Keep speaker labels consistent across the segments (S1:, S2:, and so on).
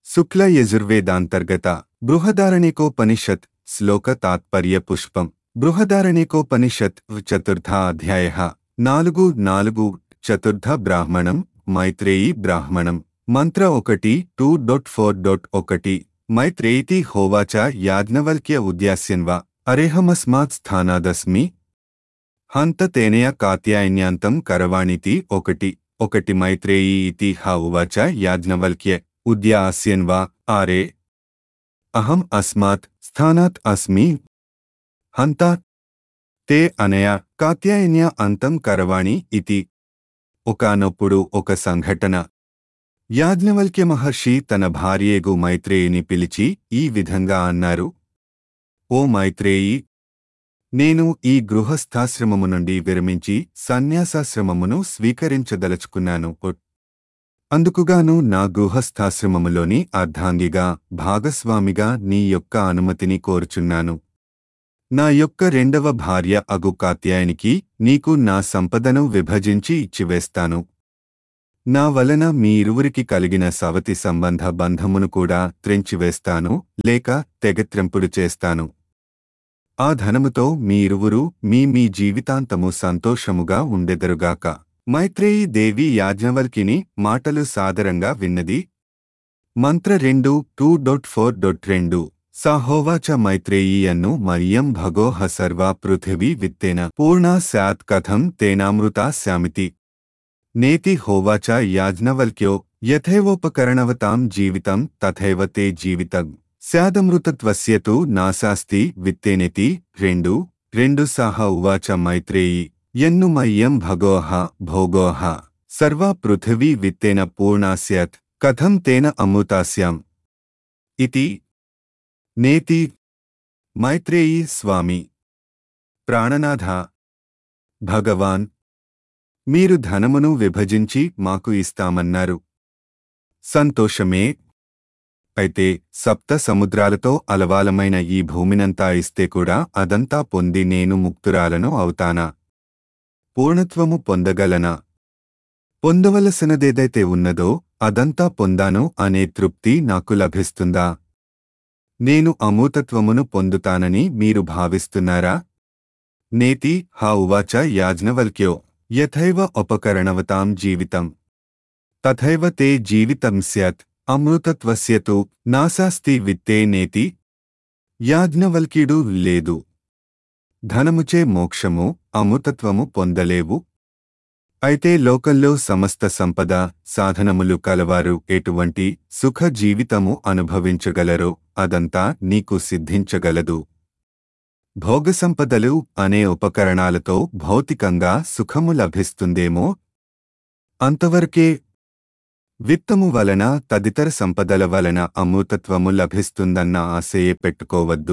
S1: శుక్ల యజుర్వేదాంతర్గత బృహదారణికోపనిషత్ శ్లోక తాత్పర్య పుష్పం బృహదారణికోపనిషత్ చతుర్థ అధ్యాయ నాలుగు నాలుగు చతుర్థ బ్రాహ్మణం మైత్రేయి బ్రాహ్మణం మంత్ర ఒకటి టూ డొట్ ఫోర్ డొట్ ఒకటి మైత్రేయితి హోవాచ యాజ్ఞవల్క్య ఉద్యాస్యన్వా అరేహమస్మాత్ స్థానాదస్మి హంత తేనయ కాత్యాయన్యాంతం కరవాణితి ఒకటి ఒకటి మైత్రేయీ ఇతి హ ఉవాచ యాజ్ఞవల్క్య ఉద్యాస్యన్వా ఆరే అహం అస్మాత్ స్థానాత్ అస్మి హంత తే అనయా కాత్యాయన్య అంతం కరవాణి ఇతి ఒకనొప్పుడు ఒక సంఘటన యాజ్ఞవల్క్య మహర్షి తన భార్యేగు మైత్రేయిని పిలిచి ఈ విధంగా అన్నారు ఓ మైత్రేయి నేను ఈ గృహస్థాశ్రమము నుండి విరమించి సన్యాసాశ్రమమును స్వీకరించదలుచుకున్నాను అందుకుగాను నా గృహస్థాశ్రమములోని అర్ధాంగిగా భాగస్వామిగా నీ యొక్క అనుమతిని కోరుచున్నాను నా యొక్క రెండవ భార్య అగు కాత్యాయనికి నీకు నా సంపదను విభజించి ఇచ్చివేస్తాను నా వలన మీ ఇరువురికి కలిగిన సవతి సంబంధ బంధమును కూడా త్రెంచివేస్తాను లేక తెగత్రెంపుడు చేస్తాను ఆ ధనముతో మీ ఇరువురు మీ మీ జీవితాంతము సంతోషముగా ఉండెదరుగాక మైత్రేయి దేవి యాజ్ఞవల్కిని మాటలు సాదరంగా విన్నది మంత్ర రెండు టూ డొట్ ఫోర్ డొట్ రెండు సాహోవాచ మైత్రేయీ అన్ను మరియం భగోహ సర్వా పృథివీ విత్తేన పూర్ణా స్యాత్ కథం తేనామృతా స్యామితి నేతి హోవాచ యాజ్ఞవల్క్యో యథైవోపకరణవతాం జీవితం తథైవ తే జీవితం స్యాదమృతత్వస్యతు నాశాస్తి విత్తేనెతి రెండు రెండు సాహ ఉవాచ మైత్రేయి యన్ను మయ్యం భగోహ భోగోహ సర్వా పృథివీ విత్తేన పూర్ణాస్యత్ కథం తేన అమృతాస్యాం ఇతి నేతి మైత్రేయి స్వామి ప్రాణనాథ భగవాన్ మీరు ధనమును విభజించి మాకు ఇస్తామన్నారు సంతోషమే అయితే సప్త సముద్రాలతో అలవాలమైన ఈ భూమినంతా ఇస్తే కూడా అదంతా పొంది నేను ముక్తురాలను అవుతానా పూర్ణత్వము పొందగలనా పొందవలసినదేదైతే ఉన్నదో అదంతా పొందాను అనే తృప్తి నాకు లభిస్తుందా నేను అమూతత్వమును పొందుతానని మీరు భావిస్తున్నారా నేతి హా ఉవాచ యాజ్ఞవల్క్యో యథైవ ఉపకరణవతాం జీవితం తథైవ తే జీవితం స్యాత్ అమృతత్వస్య తు నాశాస్తి విత్తే నేతి యాజ్ఞవల్క్యుడు లేదు ధనముచే మోక్షము అమృతత్వము పొందలేవు అయితే లోకల్లో సమస్త సంపద సాధనములు కలవారు ఎటువంటి సుఖ జీవితము అనుభవించగలరో అదంతా నీకు సిద్ధించగలదు భోగసంపదలు అనే ఉపకరణాలతో భౌతికంగా సుఖము లభిస్తుందేమో అంతవరకే విత్తము వలన తదితర సంపదల వలన అమృతత్వము లభిస్తుందన్న ఆశయే పెట్టుకోవద్దు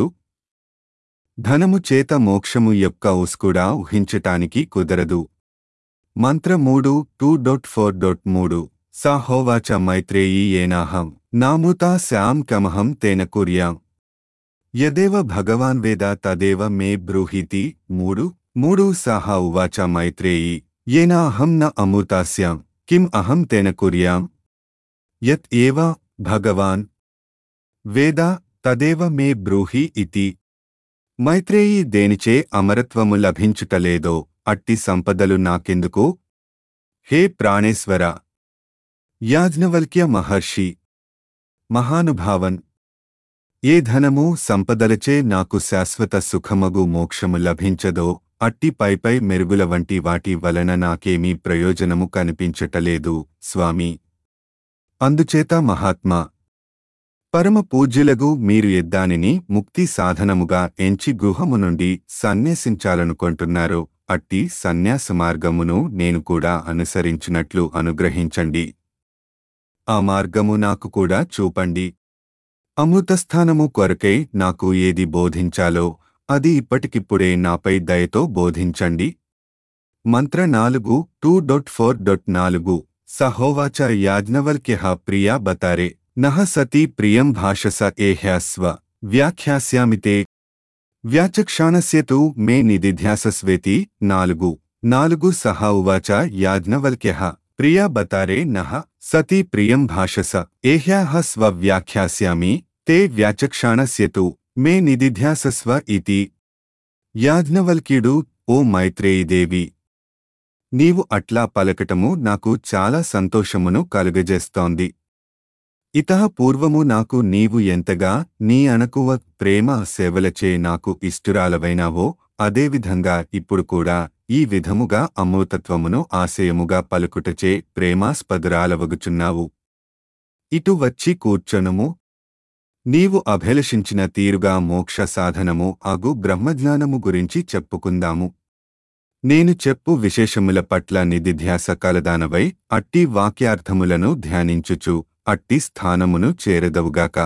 S1: ధనము చేత మోక్షము యొక్క ఉస్కుడా ఊహించటానికి కుదరదు మంత్ర మూడు టూ డొట్ ఫోర్ డొట్ మూడు సాహోవాచ మైత్రేయీ ఏనాహం నామృతా శ్యాం కమహం తేన కుర్యాం యదేవ భగవాన్ వేద తదేవ మే బ్రూహీతి మూడు మూడు సాహ ఉవాచ మైత్రేయీ ఏనా అహం న అమృతాస్యాం కిం అహం తేన కుర్యాం యత్ ఏవ భగవాన్ వేద తదేవ మే బ్రూహి ఇతి మైత్రేయీ దేనిచే అమరత్వము లభించుటలేదో అట్టి సంపదలు నాకెందుకు హే ప్రాణేశ్వర యాజ్ఞవల్క్య మహర్షి మహానుభావన్ ఏ ధనము సంపదలచే నాకు శాశ్వత సుఖమగు మోక్షము లభించదో అట్టి పైపై మెరుగుల వంటి వాటి వలన నాకేమీ ప్రయోజనము కనిపించటలేదు స్వామి అందుచేత మహాత్మా పరమ పూజ్యులగు మీరు ఎద్దానిని ముక్తి సాధనముగా ఎంచి గుహము నుండి సన్యసించాలనుకుంటున్నారు అట్టి సన్యాస మార్గమును నేను కూడా అనుసరించినట్లు అనుగ్రహించండి ఆ మార్గము నాకు కూడా చూపండి అమృతస్థానము కొరకై నాకు ఏది బోధించాలో అది ఇప్పటికిప్పుడే నాపై దయతో బోధించండి మంత్ర నాలుగు టూ డొట్ ఫోర్ డొట్ నాలుగు సహోవాచ యాజ్ఞవల్క్య ప్రియా బతారే నహ సతీ ప్రియం భాషస ఏహ్యాస్వ వ్యాఖ్యాస్యామితే వ్యాచక్షాణస్య తు మే నిదిధ్యాసస్వేతి నాలుగు నాలుగు సహ ఉవాచ యాజ్ఞవల్క్య ప్రియా బతారే నహ సతీ ప్రియం భాషస ఏహ్యాహ స్వవ్యాఖ్యాస్యామి తే వ్యాచక్షాణస్యతు మే నిదిధ్యాసస్వ ఇతి యాజ్ఞవల్క్యుడు ఓ మైత్రేయిదేవి నీవు అట్లా పలకటము నాకు చాలా సంతోషమును కలుగజేస్తోంది ఇతః పూర్వము నాకు నీవు ఎంతగా నీ అణకువ ప్రేమ సేవలచే నాకు ఇష్టురాలవైనావో అదేవిధంగా ఇప్పుడు కూడా ఈ విధముగా అమృతత్వమును ఆశయముగా పలుకుటచే ప్రేమాస్పదురాలవగుచున్నావు ఇటు వచ్చి కూర్చొనుము నీవు అభిలషించిన తీరుగా మోక్ష సాధనము అగు బ్రహ్మజ్ఞానము గురించి చెప్పుకుందాము నేను చెప్పు విశేషముల పట్ల నిధిధ్యాస కలదానవై అట్టి వాక్యార్థములను ధ్యానించుచు అట్టి స్థానమును చేరదవుగాక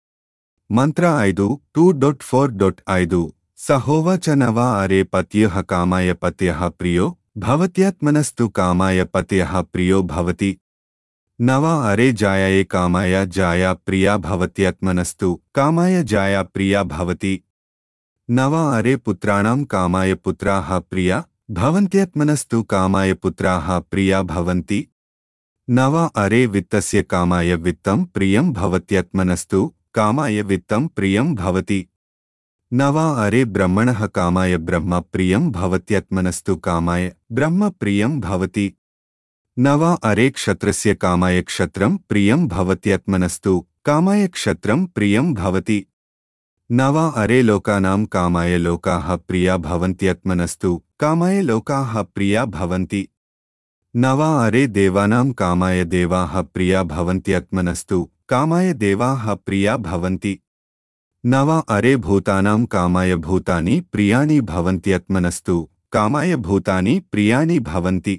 S1: మంత్ర ఐదు టూ డొట్ ఫోర్ డొట్ ఐదు సహోవాచ నవా అరే పత్యః కామాయ పత్యః ప్రియో భవత్యాత్మనస్తు కామాయ పత్యః ప్రియో భవతి నవా అరే జాయాయే కామాయ జాయా ప్రియా భవత్యాత్మనస్తు కామాయ జాయా ప్రియా భవతి నవా అరే పుత్రాణం కామాయ పుత్రాః ప్రియా భవంత్యాత్మనస్తు కామాయ పుత్రాः ప్రియా భవంతి నవా అరే విత్తస్య కామాయ విత్తం ప్రియం భవత్యాత్మనస్తు కామాయ విత్తం ప్రియం భవతి నవా అరే బ్రహ్మణః కామాయ బ్రహ్మ ప్రియం భవత్యాత్మనస్తు కామాయ బ్రహ్మ ప్రియం భవతి నవా అరే క్షత్రస్య కామాయ క్షత్రం ప్రియం భవత్యాత్మనస్తు కామాయ క్షత్రం ప్రియం భవతి నవా అరే లోకానాం కామాయ లోకాః ప్రియా భవంత్యాత్మనస్తు కామాయ లోకాః ప్రియా భవంతి నవా అరే దేవానాం కామాయ దేవాః ప్రియా భవంత్యాత్మనస్తు కామాయ దేవాః ప్రియా భవంతి నవా అరే భూతానాం కామాయ భూతాని ప్రియాణి భవంత్యాత్మనస్తు కామాయ భూతాని ప్రియాణి భవంతి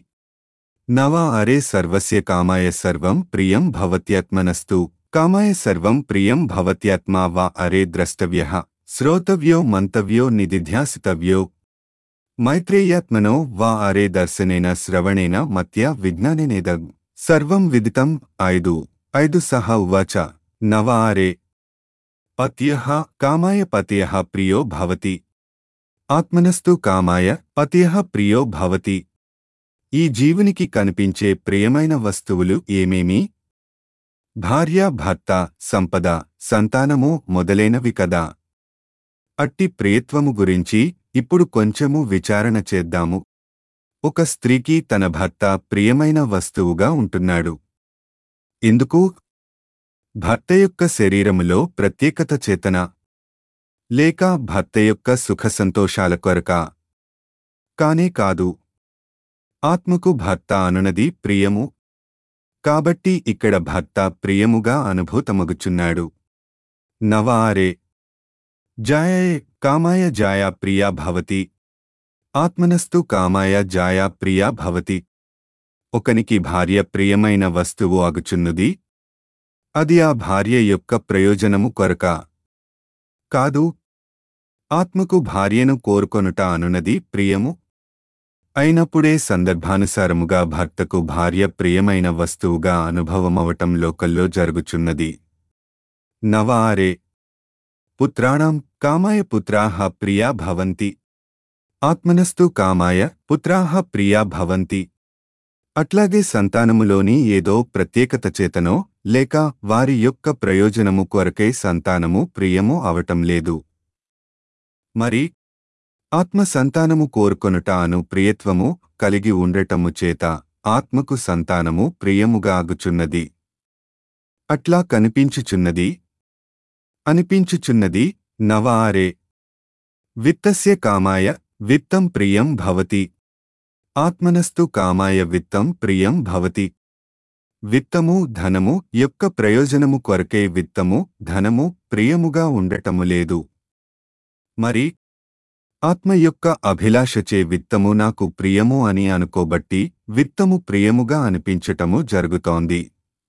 S1: నవా అరే సర్వస్య కామాయ సర్వం ప్రియం భవత్యాత్మనస్తు కామాయ సర్వం ప్రియం భవత్యాత్మా వా అరే ద్రష్టవ్యః శ్రోతవ్యో మంతవ్యో నిదిధ్యాసితవ్యో మైత్రేయాత్మనో వా అరే దర్శనేన శ్రవణేన మత్య విజ్ఞానేనేద సర్వం విదితం ఐదు ఐదు సహ ఉవాచ నవ అరే పత్యః కామాయ పతయః ప్రియో భవతి ఆత్మనస్తు కామాయ పతయః ప్రియో భవతి ఈ జీవునికి కనిపించే ప్రియమైన వస్తువులు ఏమేమి భార్య భర్త సంపద సంతానము మొదలైనవి కదా అట్టి ప్రియత్వము గురించి ఇప్పుడు కొంచెము విచారణ చేద్దాము ఒక స్త్రీకి తన భర్త ప్రియమైన వస్తువుగా ఉంటున్నాడు ఎందుకు భర్త యొక్క శరీరములో ప్రత్యేకత చేతన లేక భర్త యొక్క సుఖ సంతోషాల కొరక కానే కాదు ఆత్మకు భర్త అనునది ప్రియము కాబట్టి ఇక్కడ భర్త ప్రియముగా అనుభూతమగుచున్నాడు నవారే జాయే కామాయ జాయా ప్రియా భవతి ఆత్మనస్తు కామాయ జాయా ప్రియా భవతి ఒకనికి భార్య ప్రియమైన వస్తువు అగుచున్నది అది ఆ భార్య యొక్క ప్రయోజనము కొరక కాదు ఆత్మకు భార్యను కోరుకొనుట అనునది ప్రియము అయినప్పుడే సందర్భానుసారముగా భర్తకు భార్య ప్రియమైన వస్తువుగా అనుభవమవటం లోకల్లో జరుగుచున్నది నవారే పుత్రాణం కామాయ పుత్రాః ప్రియా భవంతి ఆత్మనస్తు కామాయ పుత్రాః ప్రియా భవంతి అట్లాగే సంతానములోని ఏదో ప్రత్యేకత చేతనో లేక వారి యొక్క ప్రయోజనము కొరకై సంతానము ప్రియము అవటం లేదు మరి ఆత్మ సంతానము కోరుకొనుట అను ప్రియత్వము కలిగి ఉండటము చేత ఆత్మకు సంతానము ప్రియముగా అగుచున్నది అట్లా కనిపించుచున్నది అనిపించుచున్నది నవారే విత్తస్య కామాయ విత్తం ప్రియం భవతి ఆత్మనస్తు కామాయ విత్తం ప్రియం భవతి విత్తము ధనము యొక్క ప్రయోజనము కొరకే విత్తము ధనము ప్రియముగా ఉండటము లేదు మరి ఆత్మ యొక్క అభిలాషచే విత్తము నాకు ప్రియము అని అనుకోబట్టి విత్తము ప్రియముగా అనిపించటము జరుగుతోంది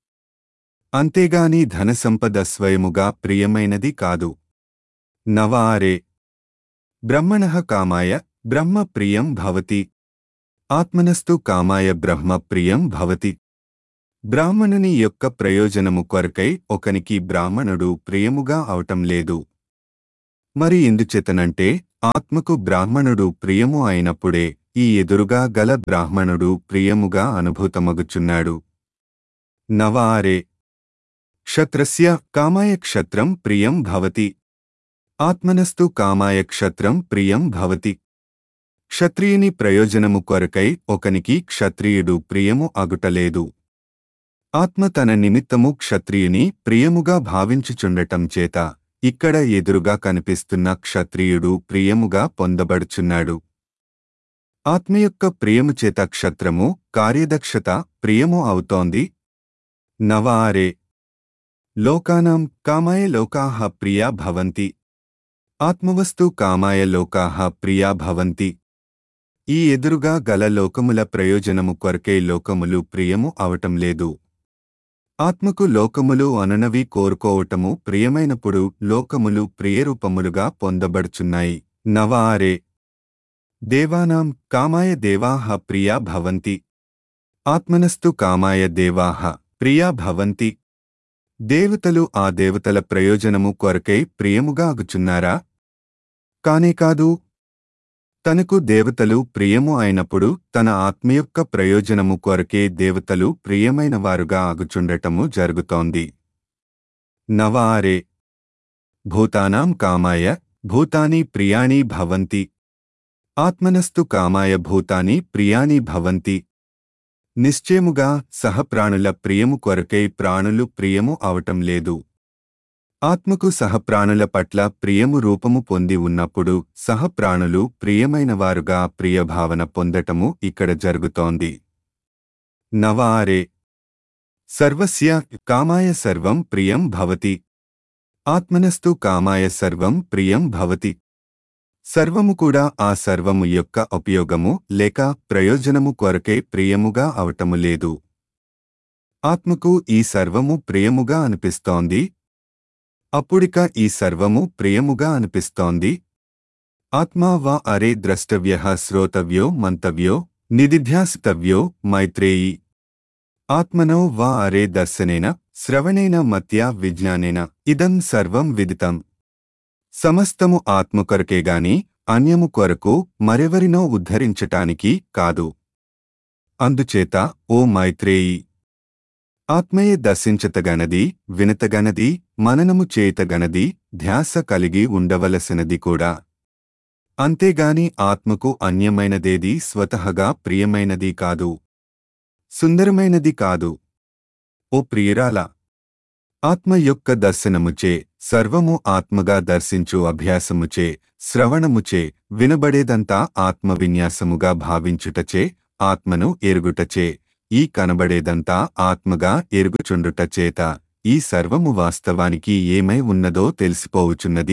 S1: అంతేగాని ధనసంపద స్వయముగా ప్రియమైనది కాదు నవారే బ్రహ్మణః కామాయ బ్రహ్మ ప్రియం భవతి ఆత్మనస్తు కామాయ బ్రహ్మ ప్రియం భవతి బ్రాహ్మణుని యొక్క ప్రయోజనము కొరకై ఒకనికి బ్రాహ్మణుడు ప్రియముగా అవటం లేదు మరి ఎందుచేతనంటే ఆత్మకు బ్రాహ్మణుడు ప్రియము అయినప్పుడే ఈ ఎదురుగా గల బ్రాహ్మణుడు ప్రియముగా అనుభూతమగుచున్నాడు నవ ఆరే క్షత్రస్య కామాయ క్షత్రం ప్రియం భవతి ఆత్మనస్తు కామాయ క్షత్రం ప్రియం భవతి క్షత్రియుని ప్రయోజనము కొరకై ఒకనికి క్షత్రియుడు ప్రియము అగుటలేదు ఆత్మ తన నిమిత్తము క్షత్రియుని ప్రియముగా భావించుచుండటం చేత ఇక్కడ ఎదురుగా కనిపిస్తున్న క్షత్రియుడు ప్రియముగా పొందబడుచున్నాడు ఆత్మ యొక్క ప్రియము చేత క్షత్రము కార్యదక్షత ప్రియము అవుతోంది నవ ఆరే లోకానాం కామాయ లోకాః ప్రియా భవంతి ఆత్మవస్తు కామాయ లోకాః ప్రియా భవంతి ఈ ఎదురుగా గల లోకముల ప్రయోజనము కొరకే లోకములు ప్రియము అవటం లేదు ఆత్మకు లోకములు అననవి కోరుకోవటము ప్రియమైనప్పుడు లోకములు ప్రియరూపములుగా పొందబడుచున్నాయి నవ ఆరే దేవానాం కామాయ దేవాః ప్రియా భవంతి ఆత్మనస్తు కామాయ దేవాః ప్రియా భవంతి దేవతలు ఆ దేవతల ప్రయోజనము కొరకై ప్రియముగా అగుచున్నారా కానే కాదు తనకు దేవతలు ప్రియము అయినప్పుడు తన ఆత్మ యొక్క ప్రయోజనము కొరకే దేవతలు ప్రియమైన వారుగా ఆగుచుండటము జరుగుతోంది నవ ఆరే భూతానాం కామాయ భూతాని ప్రియాణి భవంతి ఆత్మనస్తు కామాయ భూతాని ప్రియాణి భవంతి నిశ్చయముగా సహప్రాణుల ప్రియము కొరకై ప్రాణులు ప్రియము అవటం లేదు ఆత్మకు సహప్రాణుల పట్ల ప్రియము రూపము పొంది ఉన్నప్పుడు సహప్రాణులు ప్రియమైనవారుగా ప్రియభావన పొందటము ఇక్కడ జరుగుతోంది నవ ఆరే సర్వస్య కామాయ సర్వం ప్రియం భవతి ఆత్మనస్తు కామాయ సర్వం ప్రియం భవతి సర్వము కూడా ఆ సర్వము యొక్క ఉపయోగము లేక ప్రయోజనము కొరకే ప్రియముగా అవటము లేదు ఆత్మకు ఈ సర్వము ప్రియముగా అనిపిస్తోంది అప్పుడిక ఈ సర్వము ప్రియముగా అనిపిస్తోంది ఆత్మా వా అరే ద్రష్టవ్య శ్రోతవ్యో మంతవ్యో నిదిధ్యాసితవ్యో మైత్రేయి ఆత్మనో వా అరే దర్శనేన శ్రవణేన మత్యా విజ్ఞానేన ఇదం సర్వం విదితం సమస్తము ఆత్మ కొరకేగాని అన్యము కొరకు మరెవరినో ఉద్ధరించటానికి కాదు అందుచేత ఓ మైత్రేయి ఆత్మయే దర్శించతగనది వినతగనది మననము చేయతగనది ధ్యాస కలిగి ఉండవలసినది కూడా అంతేగాని ఆత్మకు అన్యమైనదేది స్వతహగా ప్రియమైనది కాదు సుందరమైనది కాదు ఓ ప్రియురాల ఆత్మ యొక్క దర్శనముచే సర్వము ఆత్మగా దర్శించు అభ్యాసముచే శ్రవణముచే వినబడేదంతా ఆత్మ విన్యాసముగా భావించుటచే ఆత్మను ఎరుగుటచే ఈ కనబడేదంతా ఆత్మగా ఎరుగుచుండుట చేత ఈ సర్వము వాస్తవానికి ఏమై ఉన్నదో తెలిసిపోవుచున్నది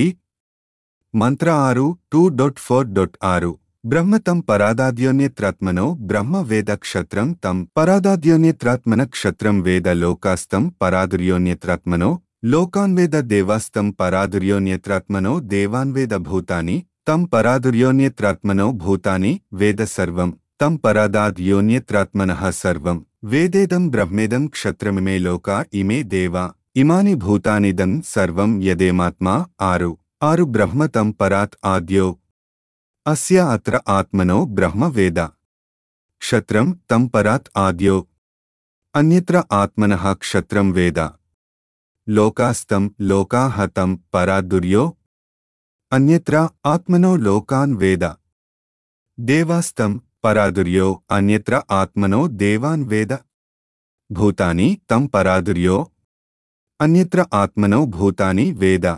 S1: మంత్ర ఆరు టూ డొట్ ఫోర్ డొట్ ఆరు బ్రహ్మతం పరాదాద్యోన్యత్రాత్మనో బ్రహ్మ వేద క్షత్రం తం పరాదాద్యోన్యత్రాత్మన క్షత్రం వేద లోకాస్తం పరాదుర్యోన్యత్రాత్మనో లోకాన్వేద దేవాస్తం పరాదుర్యోన్యత్రాత్మనో దేవాన్వేద భూతాని తం పరాదుర్యోన్యత్రాత్మనో భూతాని వేద సర్వం తం పరాదాద్ యోన్యత్రాత్మనః సర్వం వేదేదం బ్రహ్మేదం క్షత్రమిమే లోక ఇమే దేవా ఇమాని భూతానిదం సర్వం యదేమాత్మా ఆరు ఆరు బ్రహ్మ తం పరాత్ ఆద్యో అస్య అత్ర ఆత్మనో బ్రహ్మ వేద క్షత్రం తం పరాత్ ఆద్యో అన్యత్ర ఆత్మనః క్షత్రం వేద లోకాస్తం లోకాః తం పరాదుర్యో అన్యత్ర ఆత్మనో లోకాన్ వేద దేవాస్తం పరాదుర్యో అన్యత్ర ఆత్మనో దేవాన్ వేద భూతాని తం పరాదుర్యో అన్యత్ర ఆత్మనో భూతాని వేద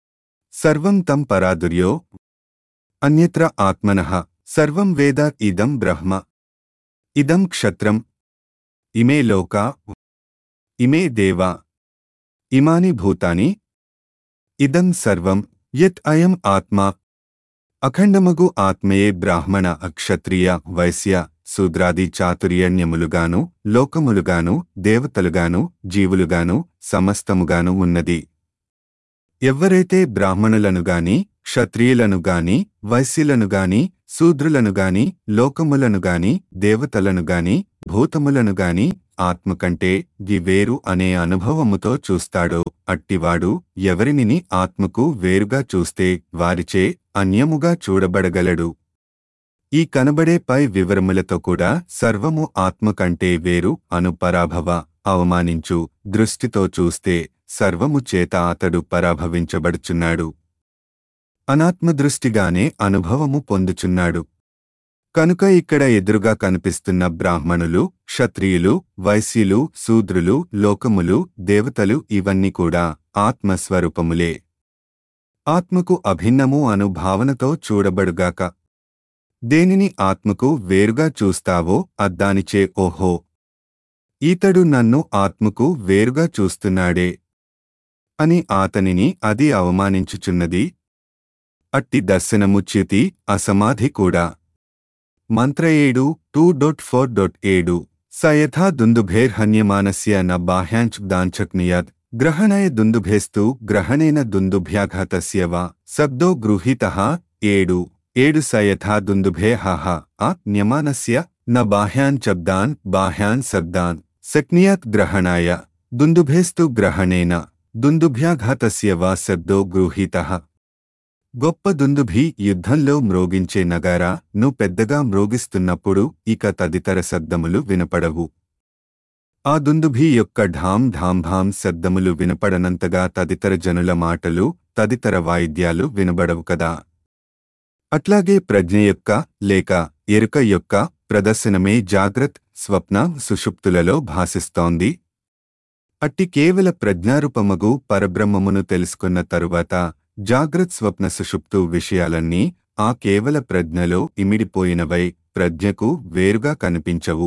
S1: సర్వం తం పరాదుర్యో అన్యత్ర ఆత్మనః సర్వం వేద ఇదం బ్రహ్మ ఇదం క్షత్రం ఇమే లోకా ఇమే దేవా ఇమాని భూతాని ఇదం సర్వం యత్ అయం ఆత్మా అఖండమగు ఆత్మయే బ్రాహ్మణ అక్షత్రియ వైశ్య శూద్రాది చాతుర్యణ్యములుగాను లోకములుగాను దేవతలుగాను జీవులుగాను సమస్తముగాను ఉన్నది ఎవ్వరైతే బ్రాహ్మణులను గాని క్షత్రియులను గాని వైశ్యులను గాని శూద్రులను గాని లోకములను గాని దేవతలను గాని భూతములను గాని ఆత్మ కంటే గి వేరు అనే అనుభవముతో చూస్తాడో అట్టివాడు ఎవరినిని ఆత్మకు వేరుగా చూస్తే వారిచే అన్యముగా చూడబడగలడు ఈ కనబడే పై వివరములతో కూడా సర్వము ఆత్మ కంటే వేరు అను పరాభవ అవమానించు దృష్టితో చూస్తే సర్వము చేత అతడు పరాభవించబడుచున్నాడు అనాత్మదృష్టిగానే అనుభవము పొందుచున్నాడు కనుక ఇక్కడ ఎదురుగా కనిపిస్తున్న బ్రాహ్మణులు క్షత్రియులు వైశ్యులు శూద్రులు లోకములు దేవతలు ఇవన్నీ కూడా ఆత్మస్వరూపములే ఆత్మకు అభిన్నము అను భావనతో చూడబడుగాక దేనిని ఆత్మకు వేరుగా చూస్తావో అద్దానిచే ఓహో ఈతడు నన్ను ఆత్మకు వేరుగా చూస్తున్నాడే అని ఆతనిని అది అవమానించుచున్నది అట్టి దర్శనము చ్యుతి అసమాధి కూడా మంత్ర ఏడు టూ డొట్ ఫోర్ డొట్ ఏడు సయథా దుందుభేర్హన్యమానస్య న బాహ్యాంచుదాంచక్నియద్ గ్రహణయ దుందుభేస్తు గ్రహణేన దుందుభ్యాఘాతస్య వా శబ్దో గృహీతః ఏడు ఏడు సయథా దుందుభే హహ ఆ న్యమానస్య న బాహ్యాన్ శబ్దాన్ బాహ్యాన్ శబ్దాన్ శక్నియత్ గ్రహణాయ దుందుభేస్తు గ్రహణేన దుందుభ్యాఘాతస్య వా శబ్దో గృహీతః గొప్ప దుందుభి యుద్ధంలో మ్రోగించే నగారా ను పెద్దగా మ్రోగిస్తున్నప్పుడు ఇక తదితర శబ్దములు వినపడవు ఆ దుందుభి యొక్క ఢాం ఢాం ఢాం శబ్దములు వినపడనంతగా తదితర జనుల మాటలు తదితర వాయిద్యాలు వినబడవు కదా అట్లాగే ప్రజ్ఞ యొక్క లేక ఎరుక యొక్క ప్రదర్శనమే జాగ్రత్ స్వప్న సుషుప్తులలో భాసిస్తోంది అట్టి కేవల ప్రజ్ఞారూపమగు పరబ్రహ్మమును తెలుసుకున్న తరువాత జాగ్రత్ స్వప్న సుషుప్తు విషయాలన్నీ ఆ కేవల ప్రజ్ఞలో ఇమిడిపోయినవై ప్రజ్ఞకు వేరుగా కనిపించవు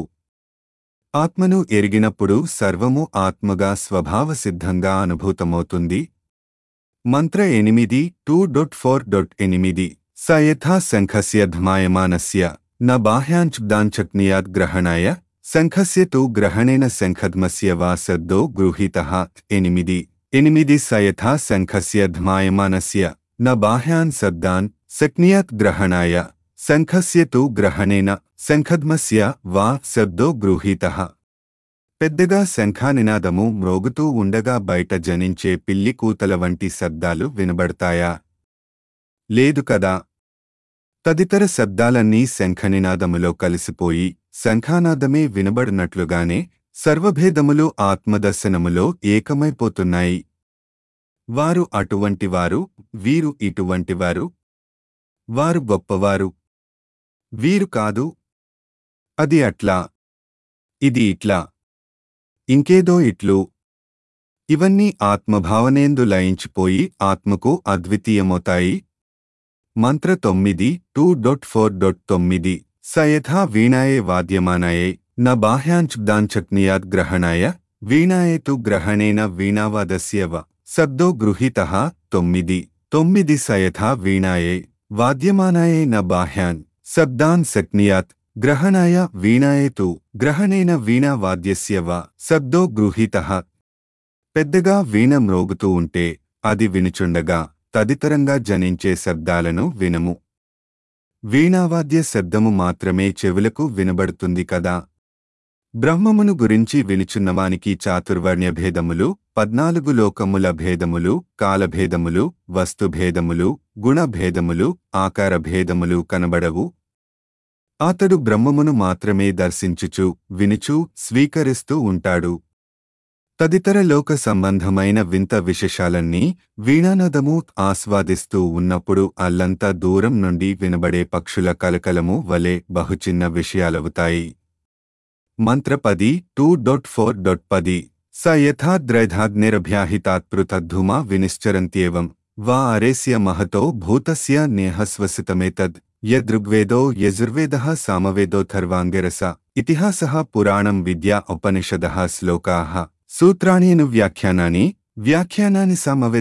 S1: ఆత్మను ఎరిగినప్పుడు సర్వము ఆత్మగా స్వభావసిద్ధంగా అనుభూతమవుతుంది మంత్ర ఎనిమిది టూ డొట్ ఫోర్ డొట్ ఎనిమిది స యథా శంఖస్య ధ్మాయమానస్య న బాహ్యాంచుదాంచక్నియాద్ గ్రహణాయ శంఖస్య తు గ్రహణేన శంఖద్మస్య వా శబ్దో గృహీతః ఎనిమిది ఎనిమిది స యథా శంఖస్య ధ్మాయమానస్య న బాహ్యాన్ శబ్దాన్ శక్నియత్ గ్రహణాయ శంఖస్య తు గ్రహణేన శంఖద్మస్య వా శబ్దో గృహీతః పెద్దగా శంఖానినాదము మ్రోగుతూ ఉండగా బయట జనించే పిల్లి కూతల వంటి శబ్దాలు వినబడతాయా లేదు కదా తదితర శబ్దాలన్నీ శంఖనినాదములో కలిసిపోయి శంఖానాదమే వినబడినట్లుగానే సర్వభేదములు ఆత్మదర్శనములో ఏకమైపోతున్నాయి వారు అటువంటివారు వీరు ఇటువంటివారు వారు గొప్పవారు వీరు కాదు అది అట్లా ఇది ఇట్లా ఇంకేదో ఇట్లు ఇవన్నీ ఆత్మభావనేందు లయించిపోయి ఆత్మకు అద్వితీయమవుతాయి మంత్ర తొమ్మిది టూ డొట్ ఫోర్ డొట్ తొమ్మిది సయథా వీణాయే వాద్యమానాయే న బాహ్యాంచుదాంచక్నియాద్ గ్రహణాయ వీణాయే తు గ్రహణేన వీణావాదస్య వ శబ్దో గృహీతః తొమ్మిది తొమ్మిది సయథా వీణాయే వాద్యమానాయే న బాహ్యాన్ శబ్దాన్ శక్నియాత్ గ్రహణాయ వీణాయే తు గ్రహణేన వీణావాద్యస్య వ శబ్దో గృహీతః పెద్దగా వీణ మ్రోగుతూ ఉంటే అది వినుచుండగా తదితరంగా జనించే శబ్దాలను వినము వీణావాద్య శబ్దము మాత్రమే చెవులకు వినబడుతుంది కదా బ్రహ్మమును గురించి వినుచున్నవానికి చాతుర్వర్ణ్య భేదములు పద్నాలుగు లోకముల భేదములు కాలభేదములు వస్తుభేదములు గుణభేదములు ఆకార భేదములు కనబడవు అతడు బ్రహ్మమును మాత్రమే దర్శించుచు వినుచు స్వీకరిస్తూ ఉంటాడు తదితర లోక సంబంధమైన వింత విశేషాలన్నీ వీణానదము ఆస్వాదిస్తూ ఉన్నప్పుడు అల్లంతా దూరం నుండి వినబడే పక్షుల కలకలము వలె బహుచిన్న విషయాలవుతాయి మంత్ర పది టూ డొట్ ఫోర్ డొట్ పది స యథాద్రైధాగ్నిరభ్యాహితాత్పృతద్ధుమా వినిశ్చరంత్యేవం వా అరేస్య మహతో భూతస్య నేహస్వసితమేతద్ యదృగ్వేదో యజుర్వేదः సామవేదోథర్వాంగిరస ఇతిహాసः పురాణం విద్యా ఉపనిషదः శ్లోకాः సూత్రాణి వ్యాఖ్యానాని వ్యాఖ్యానాని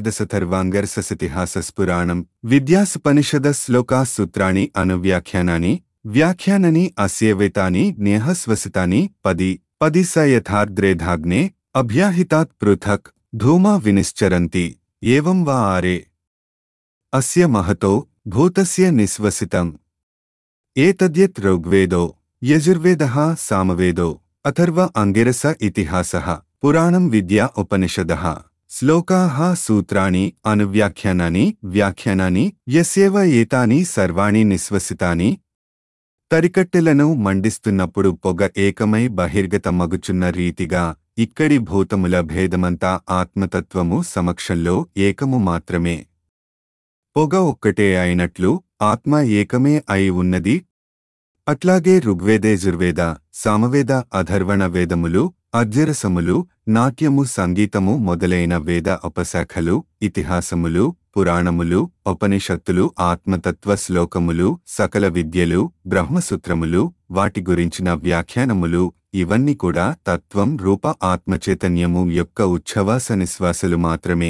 S1: సామవేదసథర్వాంగర్ససితిహాసస్పురాణం విద్యాసుపనిషద శ్లోకా సూత్రాణి అను వ్యాఖ్యానాని వ్యాఖ్యానని అస్యేవేతాని నేహస్వసితాని పది పది స యథార్ద్రేధాగ్నే అభ్యాహితాత్ పృథక్ ధూమా వినిశ్చరంతి ఏవం వా ఆరే అస్య మహతో భూతస్య నిశ్వసితం ఏతద్యత్ ఋగ్వేదో యజుర్వేదः సామవేదో అథర్వ అంగిరస ఇతిహాసः పురాణం విద్యా ఉపనిషదः శ్లోకాः సూత్రాణి అనువ్యాఖ్యానాని వ్యాఖ్యానాని యస్యేవ ఏతాని సర్వాణి నిశ్వసితాని తరికట్టెలను మండిస్తున్నప్పుడు పొగ ఏకమై బహిర్గతమగుచున్న రీతిగా ఇక్కడి భూతముల భేదమంతా ఆత్మతత్వము సమక్షంలో ఏకము మాత్రమే పొగ ఒక్కటే అయినట్లు ఆత్మ ఏకమే అయి ఉన్నది అట్లాగే ఋగ్వేదేజుర్వేద సామవేద అధర్వణ వేదములు అజ్జరసములు నాట్యము సంగీతము మొదలైన వేద ఉపశాఖలు ఇతిహాసములు పురాణములు ఉపనిషత్తులు ఆత్మతత్వ శ్లోకములు సకల విద్యలు బ్రహ్మసూత్రములు వాటి గురించిన వ్యాఖ్యానములు ఇవన్నీ కూడా తత్వం రూప ఆత్మచైతన్యము యొక్క ఉచ్ఛ్వాస నిశ్వాసలు మాత్రమే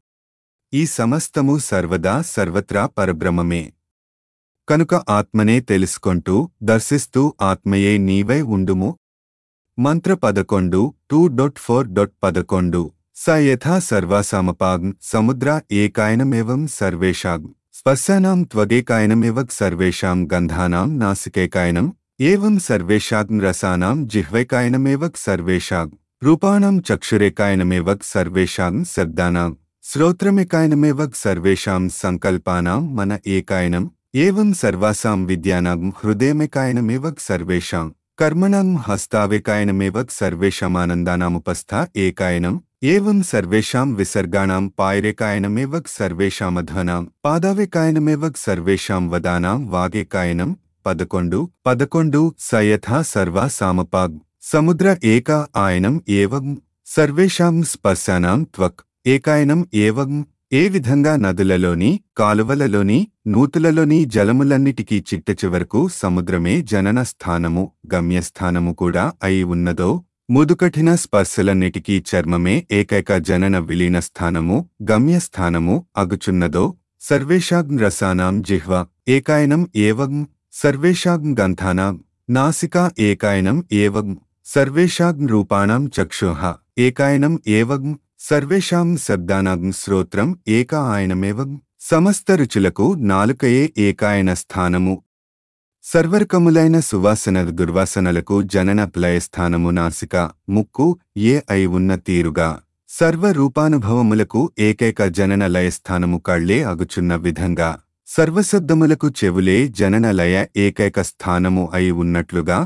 S1: ఈ సమస్తము సర్వదా సర్వత్రా పరబ్రహ్మమే కనుక ఆత్మనే తెలుసుకొంటూ దర్శిస్తూ ఆత్మయే నీవై ఉండుము మంత్ర పదకొండు టూ డొట్ ఫోర్ డొట్ పదకొండు స యథా సర్వాసామపాగ్ సముద్ర ఏకాయనమేవం సర్వేషాగ్ స్పర్శానాం త్వగేకాయనమేవ సర్వేషాం గంధానాం నాసికేకాయనం ఏవం సర్వేషాగ్ రసానాం జిహ్వైకాయనమేవ సర్వేషాగ్ రూపాణం చక్షురేకాయనమేవ సర్వేషాం శబ్దానాం శ్రోత్రమేకాయనమేవ సర్వేషాం సంకల్పానాం మన ఏకాయనం ఏవం సర్వాసాం విద్యానాం హృదయమేకాయనమేవ సర్వేషాం కర్మణం హస్తావేకాయనమేవ సర్వేషామానందానాముపస్థ ఏకాయనం ఏవం సర్వేషాం విసర్గాణాం పాయరేకాయనమేవ సర్వేషామధ్వనాం పాదావేకాయనమేవ సర్వేషాం వదానాం వాగేకాయనం పదకొండు పదకొండు సయథా సర్వా సామపాగ్ సముద్ర ఏక ఆయనం ఏవం సర్వేషాం స్పర్శానాం త్వక్ ఏకాయనం ఏవం ఏ విధంగా నదులలోని కాలువలలోని నూతులలోని జలములన్నిటికీ చిట్ట చివరకు సముద్రమే జనన స్థానము గమ్యస్థానము కూడా అయి ఉన్నదో ముదుకఠిన స్పర్శలన్నిటికీ చర్మమే ఏకైక జనన విలీన స్థానము గమ్యస్థానము అగుచున్నదో సర్వేషాగ్ రసానాం జిహ్వ ఏకాయనం ఏవం సర్వేషాగ్ గంధానాం నాసికా ఏకాయనం ఏవం సర్వేషాగ్ రూపాణం చక్షుః ఏకాయనం ఏవం సర్వేషాం శబ్దానాం శ్రోత్రం ఏక ఆయనమేవం సమస్త రుచులకు నాలుకయే ఏకాయన స్థానము సర్వర్కములైన సువాసన దుర్వాసనలకు జనన ప్లయస్థానము నాసిక ముక్కు ఏ అయి ఉన్న తీరుగా సర్వరూపానుభవములకు ఏకైక జనన లయస్థానము కళ్లే అగుచున్న విధంగా సర్వశబ్దములకు చెవులే జనన లయ ఏకైక స్థానము అయి ఉన్నట్లుగా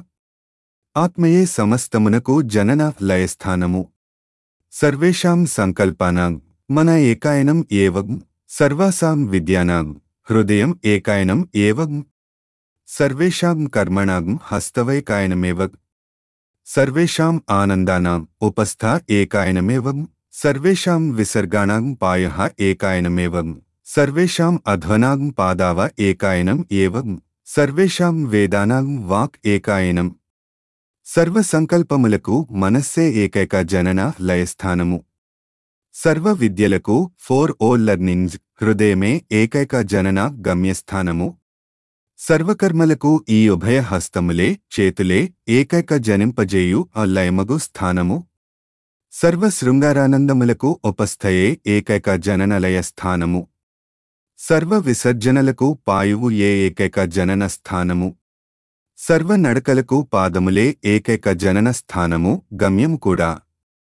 S1: ఆత్మయే సమస్తమునకు జనన లయస్థానము సర్వేషాం సంకల్పానాం మన ఏకాయనం ఏవం సర్వాసాం విద్యానాం హృదయం ఏకాయనం ఏవం సర్వేషాం కర్మణాం హస్తవైకాయనమేవ సర్వేషాం ఆనందానాం ఉపస్థ ఏకాయనమేవం సర్వేషాం విసర్గాణాం పాయః ఏకాయనమేవం సర్వేషాం అధ్వనాం పాదావ ఏకాయనం ఏవం సర్వేషాం వేదానాం వాక్ ఏకాయనం సర్వసంకల్పములకు మనస్సే ఏకైక జనన లయస్థానము సర్వ విద్యలకు ఫోర్ ఓ లర్నింగ్స్ హృదయమే ఏకైక జనన గమ్యస్థానము సర్వకర్మలకు ఈ ఉభయ హస్తములే చేతులే ఏకైక జనింపజేయు ఆ లయమగు స్థానము సర్వ శృంగారానందములకు ఉపస్థయే ఏకైక జననలయ స్థానము సర్వ విసర్జనలకు పాయువు ఏ ఏకైక జనన స్థానము సర్వ నడకలకు పాదములే ఏకైక జనన స్థానము గమ్యము కూడా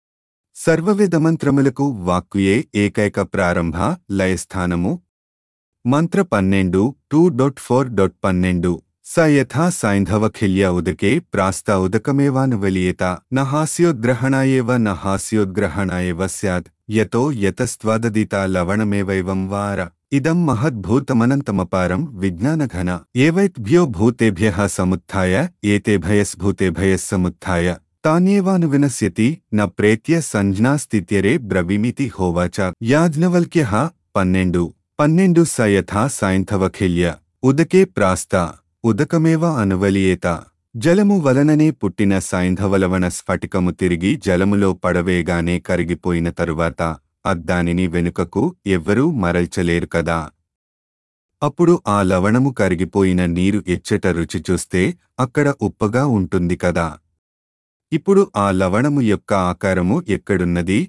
S1: సర్వవేదమంత్రములకు వాక్కుయే ఏకైక ప్రారంభ లయస్థానము మంత్ర పన్నెండు టూ డొట్ ఫోర్ డొట్ పన్నెండు స యథా సైంధవఖిల్య ఉదకే ప్రాస్త ఉదకమేవానువలియేత న హాస్యోద్గ్రహణాయేవ న హాస్యోద్గ్రహణాయేవ స్యాద్ యతో యతస్త్వాదదిత లవణమేవైవం వార ఇదం మహద్భూతమనంతమపారం విజ్ఞానఘన ఏవైద్భ్యో భూతేభ్యః సముత్థాయ ఏతేభయస్భూతేభయः సముత్థాయ తాన్యేవానువినశ్యతి న ప్రేత్య సంజ్ఞాస్థిత్యరే బ్రవీమితి హోవాచ యాజ్ఞవల్క్యః పన్నెండు పన్నెండు స యథా సాయంధవఖిల్య ఉదకే ప్రాస్త ఉదకమేవ అనువలియేత జలము వలననే పుట్టిన సైంధవలవణ స్ఫటికము తిరిగి జలములో పడవేగానే కరిగిపోయిన తరువాత అద్దానిని వెనుకకు ఎవ్వరూ మరల్చలేరు కదా అప్పుడు ఆ లవణము కరిగిపోయిన నీరు ఎచ్చట రుచి చూస్తే అక్కడ ఉప్పగా ఉంటుంది కదా ఇప్పుడు ఆ లవణము యొక్క ఆకారము ఎక్కడున్నది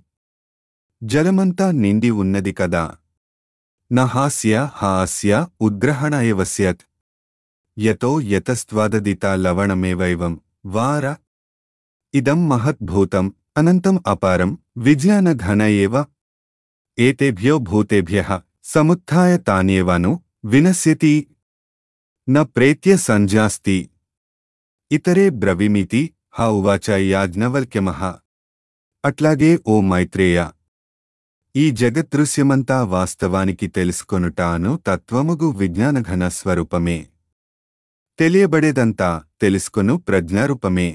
S1: జలమంతా నిండి ఉన్నది కదా నహాస్య హాస్య ఉద్గ్రహణాయవస్యత్ యతో యతస్త్వాదదిత లవణమేవైవం వార ఇదం మహద్భూతం అనంతం అపారం విజ్ఞానఘన ఏవ ఏతేభ్యో భూతేభ్యః సముత్థాయ తానేవాను వినశ్యతి న ప్రేత్య సంజాస్తి ఇతరే బ్రవిమితి హ ఉవాచ యాజ్ఞవల్క్యమః అట్లాగే ఓ మైత్రేయ ఈ జగద్దృశ్యమంతా వాస్తవానికి తెలుసుకొనుట అను తత్వముగు విజ్ఞానఘన స్వరూపమే తెలియబడేదంతా తెలుసుకొను ప్రజ్ఞారూపమే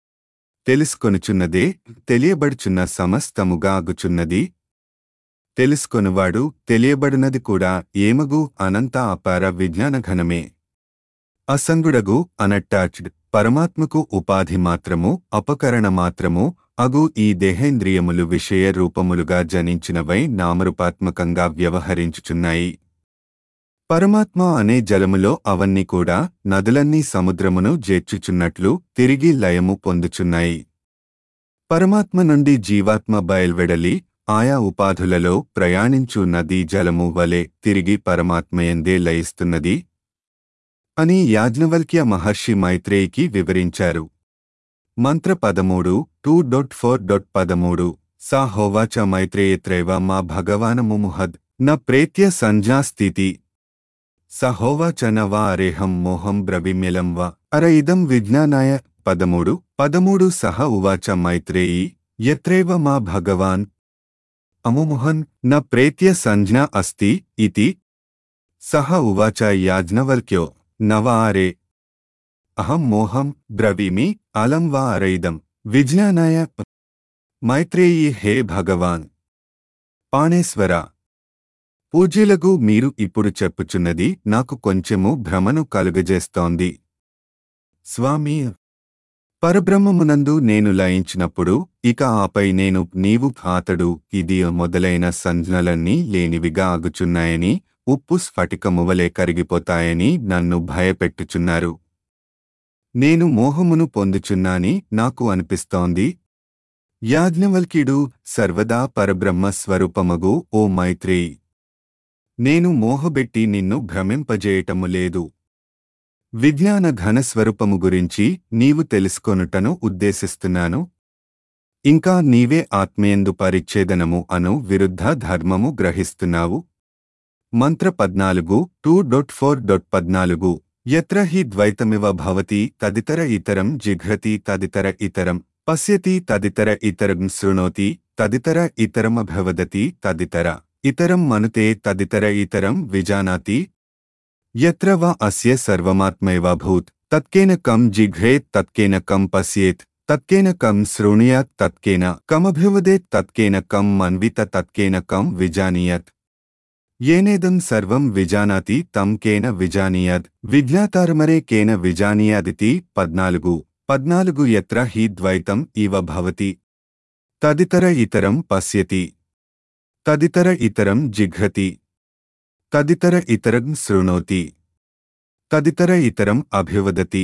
S1: తెలుసుకొనుచున్నదే తెలియబడుచున్న సమస్తముగా అగుచున్నది తెలుసుకొనువాడు తెలియబడినది కూడా ఏమగు అనంత అపార విజ్ఞానఘనమే అసంగుడగు అనట్టాచ్డ్ పరమాత్మకు ఉపాధి మాత్రము అపకరణ మాత్రము అగు ఈ దేహేంద్రియములు విషయ రూపములుగా జనించినవై నామరూపాత్మకంగా వ్యవహరించుచున్నాయి పరమాత్మ అనే జలములో అవన్నీ కూడా నదులన్నీ సముద్రమును జేర్చుచున్నట్లు తిరిగి లయము పొందుచున్నాయి పరమాత్మ నుండి జీవాత్మ బయల్వెడలి ఆయా ఉపాధులలో ప్రయాణించు నదీ జలము వలె తిరిగి పరమాత్మయందే లయిస్తున్నది అని యాజ్ఞవల్క్య మహర్షి మైత్రేయికి వివరించారు మంత్ర పదమూడు టూ డొట్ ఫోర్ డొట్ పదమూడు సా హోవాచ మైత్రేయత్రైవ మా భగవానముముహద్ న ప్రేత్య సంజ్ఞా స్థితి సహోవాచ న వా అరేహం మోహం బ్రవిమ్యలం వా అర ఇదం విజ్ఞానాయ పదమూడు పదమూడు సహ ఉవాచ మైత్రేయి యత్రైవ మా భగవాన్ అముముహన్ న ప్రేత్య సంజ్ఞా అస్తి ఇతి సహ ఉవాచ యాజ్ఞవల్క్యో నవ ఆరే అహం మోహం బ్రవీమి అలం వా అరైదం విజ్ఞానాయ మైత్రేయి హే భగవాన్ పాణేశ్వర పూజ్యులకు మీరు ఇప్పుడు చెప్పుచున్నది నాకు కొంచెము భ్రమను కలుగజేస్తోంది స్వామి పరబ్రహ్మమునందు నేను లయించినప్పుడు ఇక ఆపై నేను నీవు అతడు ఇది మొదలైన సంజ్ఞలన్నీ లేనివిగా ఆగుచున్నాయని ఉప్పు స్ఫటికమువలే కరిగిపోతాయని నన్ను భయపెట్టుచున్నారు నేను మోహమును పొందుచున్నాని నాకు అనిపిస్తోంది యాజ్ఞవల్క్యుడు సర్వదా పరబ్రహ్మ స్వరూపమగు ఓ మైత్రేయి నేను మోహబెట్టి నిన్ను భ్రమింపజేయటము లేదు విజ్ఞాన ఘనస్వరూపము గురించి నీవు తెలుసుకొనుటను ఉద్దేశిస్తున్నాను ఇంకా నీవే ఆత్మయందు పరిచ్ఛేదనము అను విరుద్ధ ధర్మము గ్రహిస్తున్నావు మంత్ర పద్నాలుగు టూ డొట్ ఫోర్ డొట్ పద్నాలుగు ఎత్ర హి ద్వైతమివ భవతి తదితర ఇతరం జిఘ్రతి తదితర ఇతరం పశ్యతి తదితర ఇతరం శృణోతి తదితర ఇతరమభవదతి తదితర ఇతరం మనుతే తదితర ఇతరం విజానాతి యత్ర వా అస్య సర్వమాత్మైవ భూత్ తత్కేన కం జిఘ్రేత్ తత్కేన కం పశ్యేత్ తత్కేన కం శృణుయాత్ తత్కేన కమభివదేత్ తత్కేన కం మన్విత తత్కేన కం విజానీయత్ ఏనేదం సర్వం విజానాతి తం కేన విజానీయద్ విజ్ఞాతారమరే కేన విజానీయాదితి పద్నాలుగు పద్నాలుగు ఎత్ర హి ద్వైతం ఇవ భవతి తదితర ఇతరం పశ్యతి తదితర ఇతరం జిఘ్రతి తదితర ఇతరం శృణోతి తదితర ఇతరం అభివదతి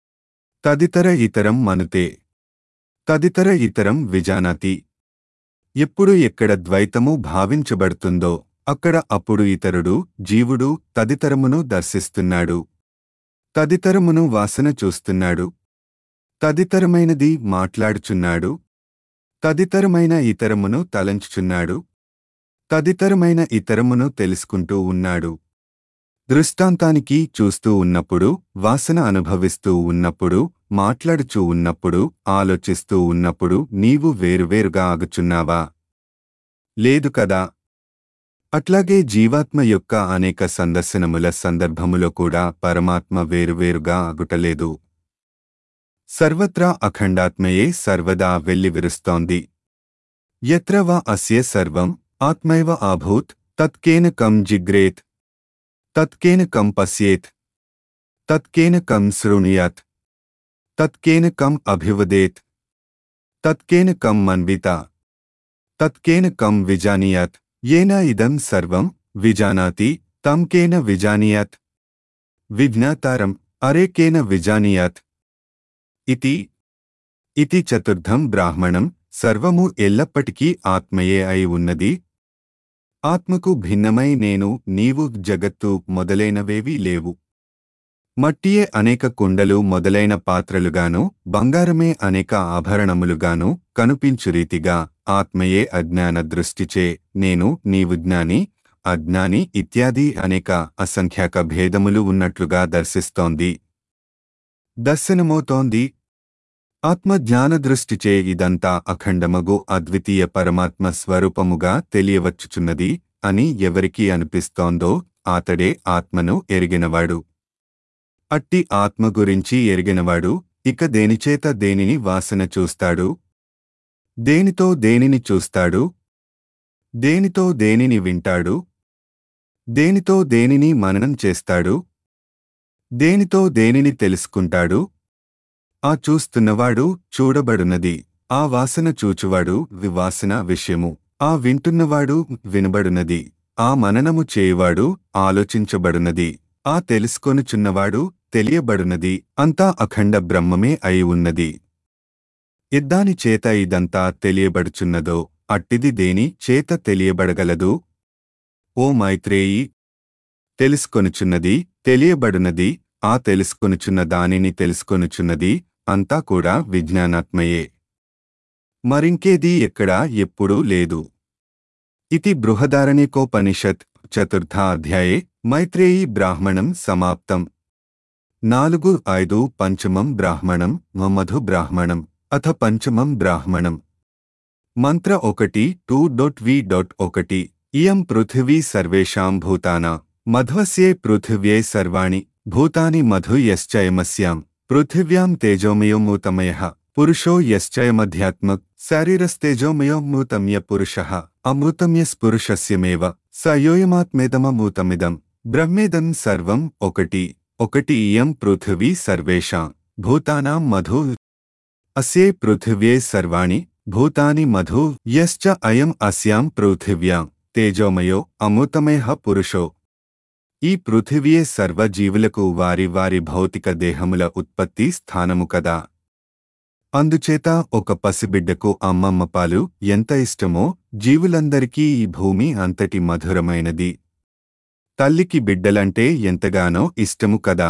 S1: తదితర ఇతరం మనుతే తదితర ఇతరం విజానాతి ఎప్పుడు ఎక్కడ ద్వైతము భావించబడుతుందో అక్కడ అప్పుడు ఇతరుడు జీవుడు తదితరమును దర్శిస్తున్నాడు తదితరమును వాసన చూస్తున్నాడు తదితరమైనది మాట్లాడుచున్నాడు తదితరమైన ఇతరమును తలంచుచున్నాడు తదితరమైన ఇతరమును తెలుసుకుంటూ ఉన్నాడు దృష్టాంతానికి చూస్తూ ఉన్నప్పుడు వాసన అనుభవిస్తూ ఉన్నప్పుడు మాట్లాడుచూ ఉన్నప్పుడు ఆలోచిస్తూ ఉన్నప్పుడు నీవు వేరువేరుగా ఆగుచున్నావా లేదు కదా అట్లాగే జీవాత్మ యొక్క అనేక సందర్శనముల సందర్భములో కూడా పరమాత్మ వేరువేరుగా ఆగుటలేదు సర్వత్రా అఖండాత్మయే సర్వదా వెల్లివిరుస్తోంది ఎత్ర వా అస్య సర్వం ఆత్మైవ ఆభూత్ తత్కేన కం జిగ్రేత్ తత్కేన కం పశ్యేత్ తత్కేన కం శృణుయాత్ తత్కేన కం అభివదేత్ తత్కేన కం మన్విత తత్కేన కం విజానీయాత్ येन इदं सर्वं विजानाति तं केन विजानीयात् विज्ञातारम् अरे केन विजानीयात् इति ఇతి చతుర్థం బ్రాహ్మణం సర్వము ఎల్లప్పటికీ ఆత్మయే అయి ఉన్నది ఆత్మకు భిన్నమై నేను నీవు జగత్తు మొదలైనవేవీ లేవు మట్టియే అనేక కుండలు మొదలైన పాత్రలుగాను బంగారమే అనేక ఆభరణములుగాను కనుపించు రీతిగా ఆత్మయే అజ్ఞాన దృష్టిచే నేను నీవు జ్ఞాని అజ్ఞాని ఇత్యాది అనేక అసంఖ్యాక భేదములు ఉన్నట్లుగా దర్శిస్తోంది దర్శనమవుతోంది ఆత్మజ్ఞానదృష్టిచే ఇదంతా అఖండమగు అద్వితీయ పరమాత్మ స్వరూపముగా తెలియవచ్చుచున్నది అని ఎవరికి అనిపిస్తోందో అతడే ఆత్మను ఎరిగినవాడు అట్టి ఆత్మ గురించి ఎరిగినవాడు ఇక దేనిచేత దేనిని వాసన చూస్తాడు దేనితో దేనిని చూస్తాడు దేనితో దేనిని వింటాడు దేనితో దేనిని మననం చేస్తాడు దేనితో దేనిని తెలుసుకుంటాడు ఆ చూస్తున్నవాడు చూడబడునది ఆ వాసన చూచువాడు వివాసన విషయము ఆ వింటున్నవాడు వినబడునది ఆ మననము చేయువాడు ఆలోచించబడునది ఆ తెలుసుకొనుచున్నవాడు తెలియబడునది అంతా అఖండ బ్రహ్మమే అయి ఉన్నది ఇద్దాని చేత ఇదంతా తెలియబడుచున్నదో అట్టిది దేని చేత తెలియబడగలదు ఓ మైత్రేయి తెలుసుకొనుచున్నది తెలియబడునది ఆ తెలుసుకొనుచున్న దానిని తెలుసుకొనుచున్నది అంతా కూడా విజ్ఞానాత్మయే మరింకేదీ ఎక్కడా ఎప్పుడూ లేదు ఇది బృహదారణికోపనిషత్ చతుర్థాధ్యాయే మైత్రేయీ బ్రాహ్మణం సమాప్తం నాలుగు ఐదు పంచమం బ్రాహ్మణం మమధు బ్రాహ్మణం అథ పంచమం బ్రాహ్మణం మంత్ర ఒకటి టూ డొట్ వి డొట్ ఒకటి ఇయం పృథివీ సర్వేషాం భూతానా మధ్వస్యే పృథివ్యే సర్వాణి భూతాని మధు యశ్చయమస్యాం పృథివ్యాం తేజోమయోమూతమయ పురుషో యశ్చయమధ్యాత్మక్ శరీరస్తేజోమయోమూతమ్య పురుష అమృతమ్యస్పురుషస్యమేవ సయోయమాత్మేదమమూతమిదం బ్రహ్మేదం సర్వం ఒకటి ఒకటి ఇయం పృథివీ సర్వేషాం భూతానాం మధు అస్యే పృథివ్యే సర్వాణి భూతాని మధు యశ్చ అయం అస్యాం పృథివ్యాం తేజోమయో అమృతమయ పురుషో ఈ పృథివీయే సర్వజీవులకు వారి వారి భౌతిక దేహముల ఉత్పత్తి స్థానము కదా అందుచేత ఒక పసిబిడ్డకు అమ్మమ్మ పాలు ఎంత ఇష్టమో జీవులందరికీ ఈ భూమి అంతటి మధురమైనది తల్లికి బిడ్డలంటే ఎంతగానో ఇష్టము కదా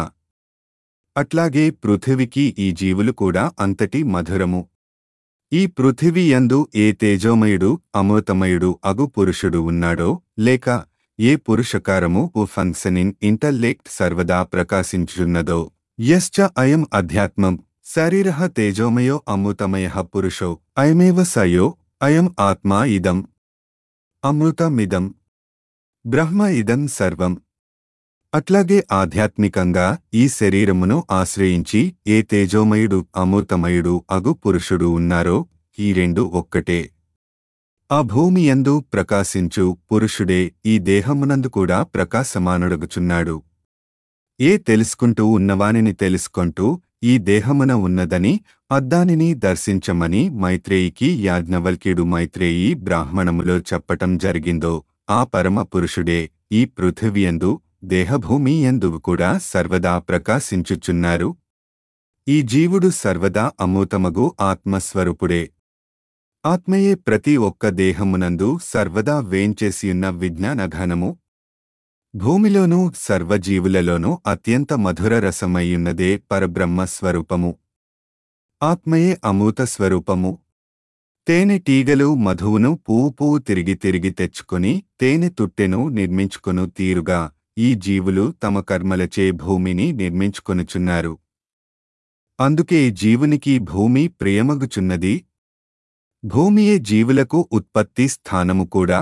S1: అట్లాగే పృథివికి ఈ జీవులు కూడా అంతటి మధురము ఈ పృథివీ యందు ఏ తేజోమయుడు అమృతమయుడు అగు పురుషుడు ఉన్నాడో లేక ఏ పురుషకారము ఓ ఫంక్షనిన్ ఇంటల్లెక్ట్ సర్వదా ప్రకాశించున్నదో యశ్చ అయం అధ్యాత్మం శరీర తేజోమయో అమృతమయ పురుషో అయమేవ సయో అయం ఆత్మా ఇదం అమృతమిదం బ్రహ్మ ఇదం సర్వం అట్లాగే ఆధ్యాత్మికంగా ఈ శరీరమును ఆశ్రయించి ఏ తేజోమయుడు అమృతమయుడు అగు పురుషుడు ఉన్నారో ఈ రెండు ఒక్కటే ఆ భూమి యందు ప్రకాశించు పురుషుడే ఈ దేహమునందు కూడా ప్రకాశమానుడగుచున్నాడు ఏ తెలుసుకుంటూ ఉన్నవానిని తెలుసుకొంటూ ఈ దేహమున ఉన్నదని అద్దానిని దర్శించమని మైత్రేయికి యాజ్ఞవల్క్యుడు మైత్రేయి బ్రాహ్మణములో చెప్పటం జరిగిందో ఆ పరమ పురుషుడే ఈ పృథివియందు దేహభూమి ఎందు కూడా సర్వదా ప్రకాశించుచున్నారు ఈ జీవుడు సర్వదా అమూతమగు ఆత్మస్వరూపుడే ఆత్మయే ప్రతి ఒక్క దేహమునందు సర్వదా వేంచేసియున్న విజ్ఞానఘనము భూమిలోనూ సర్వజీవులలోనూ అత్యంత మధుర రసమయ్యున్నదే పరబ్రహ్మ స్వరూపము ఆత్మయే అమూత స్వరూపము తేనె టీగలు మధువును పువ్వు పువ్వు తిరిగి తిరిగి తెచ్చుకొని తేనె తుట్టెను నిర్మించుకొను తీరుగా ఈ జీవులు తమ కర్మలచే భూమిని నిర్మించుకొనుచున్నారు అందుకే జీవునికి భూమి ప్రియమగుచున్నది భూమియే జీవులకు ఉత్పత్తి స్థానము కూడా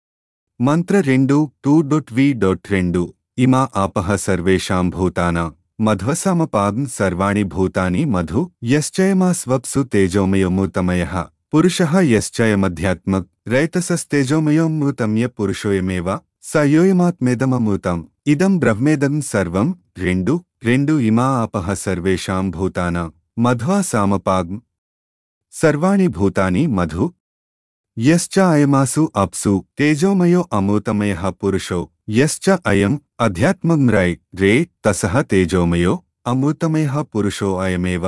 S1: మంత్ర రెండు టూ డొట్ వి డొట్ రెండు ఇమా ఆపహ సర్వేషాం భూతానా మధ్వసమపాం సర్వాణి భూతాని మధు యశ్చయమా స్వప్సు తేజోమయోమృతమయ పురుష యశ్చయమధ్యాత్మక్ రైతసస్తేజోమయోమృతమ్య పురుషోయమేవ సయోయమాత్మేదమమృతం ఇదం బ్రహ్మేదం సర్వం రెండు రెండు ఇమా ఆపహ సర్వేషాం భూతానా మధ్వా సామపాగ్ సర్వాణి భూతాని మధు యశ్చ అయమాసు అప్సు తేజోమయో అమృతమయ పురుషో యశ్చ అయం అధ్యాత్మం రై రే తసః తేజోమయో అమృతమయ పురుషో అయమేవ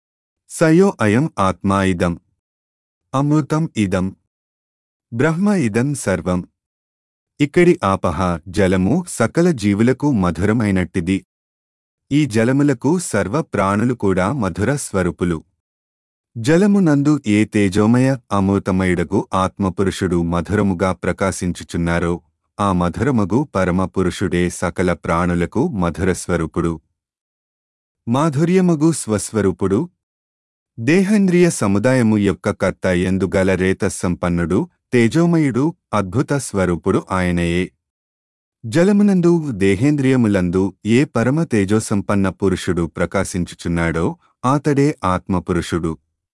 S1: సయో అయం ఆత్మా ఇదం అమృతం ఇదం బ్రహ్మ ఇదం సర్వం ఇక్కడి ఆపహ జలము సకల జీవులకు మధురమైనట్టిది ఈ జలములకు సర్వ ప్రాణులు కూడా మధుర స్వరూపులు జలమునందు ఏ తేజోమయ అమృతమయుడగు ఆత్మపురుషుడు మధురముగా ప్రకాశించుచున్నారో ఆ మధురమగు పరమపురుషుడే సకల ప్రాణులకు మధుర స్వరూపుడు మాధుర్యమగు స్వస్వరూపుడు దేహేంద్రియ సముదాయము యొక్క కర్త ఎందుగల రేత సంపన్నుడు తేజోమయుడు అద్భుత స్వరూపుడు ఆయనయే జలమునందు దేహేంద్రియములందు ఏ పరమ తేజోసంపన్న పురుషుడు ప్రకాశించుచున్నాడో ఆతడే ఆత్మపురుషుడు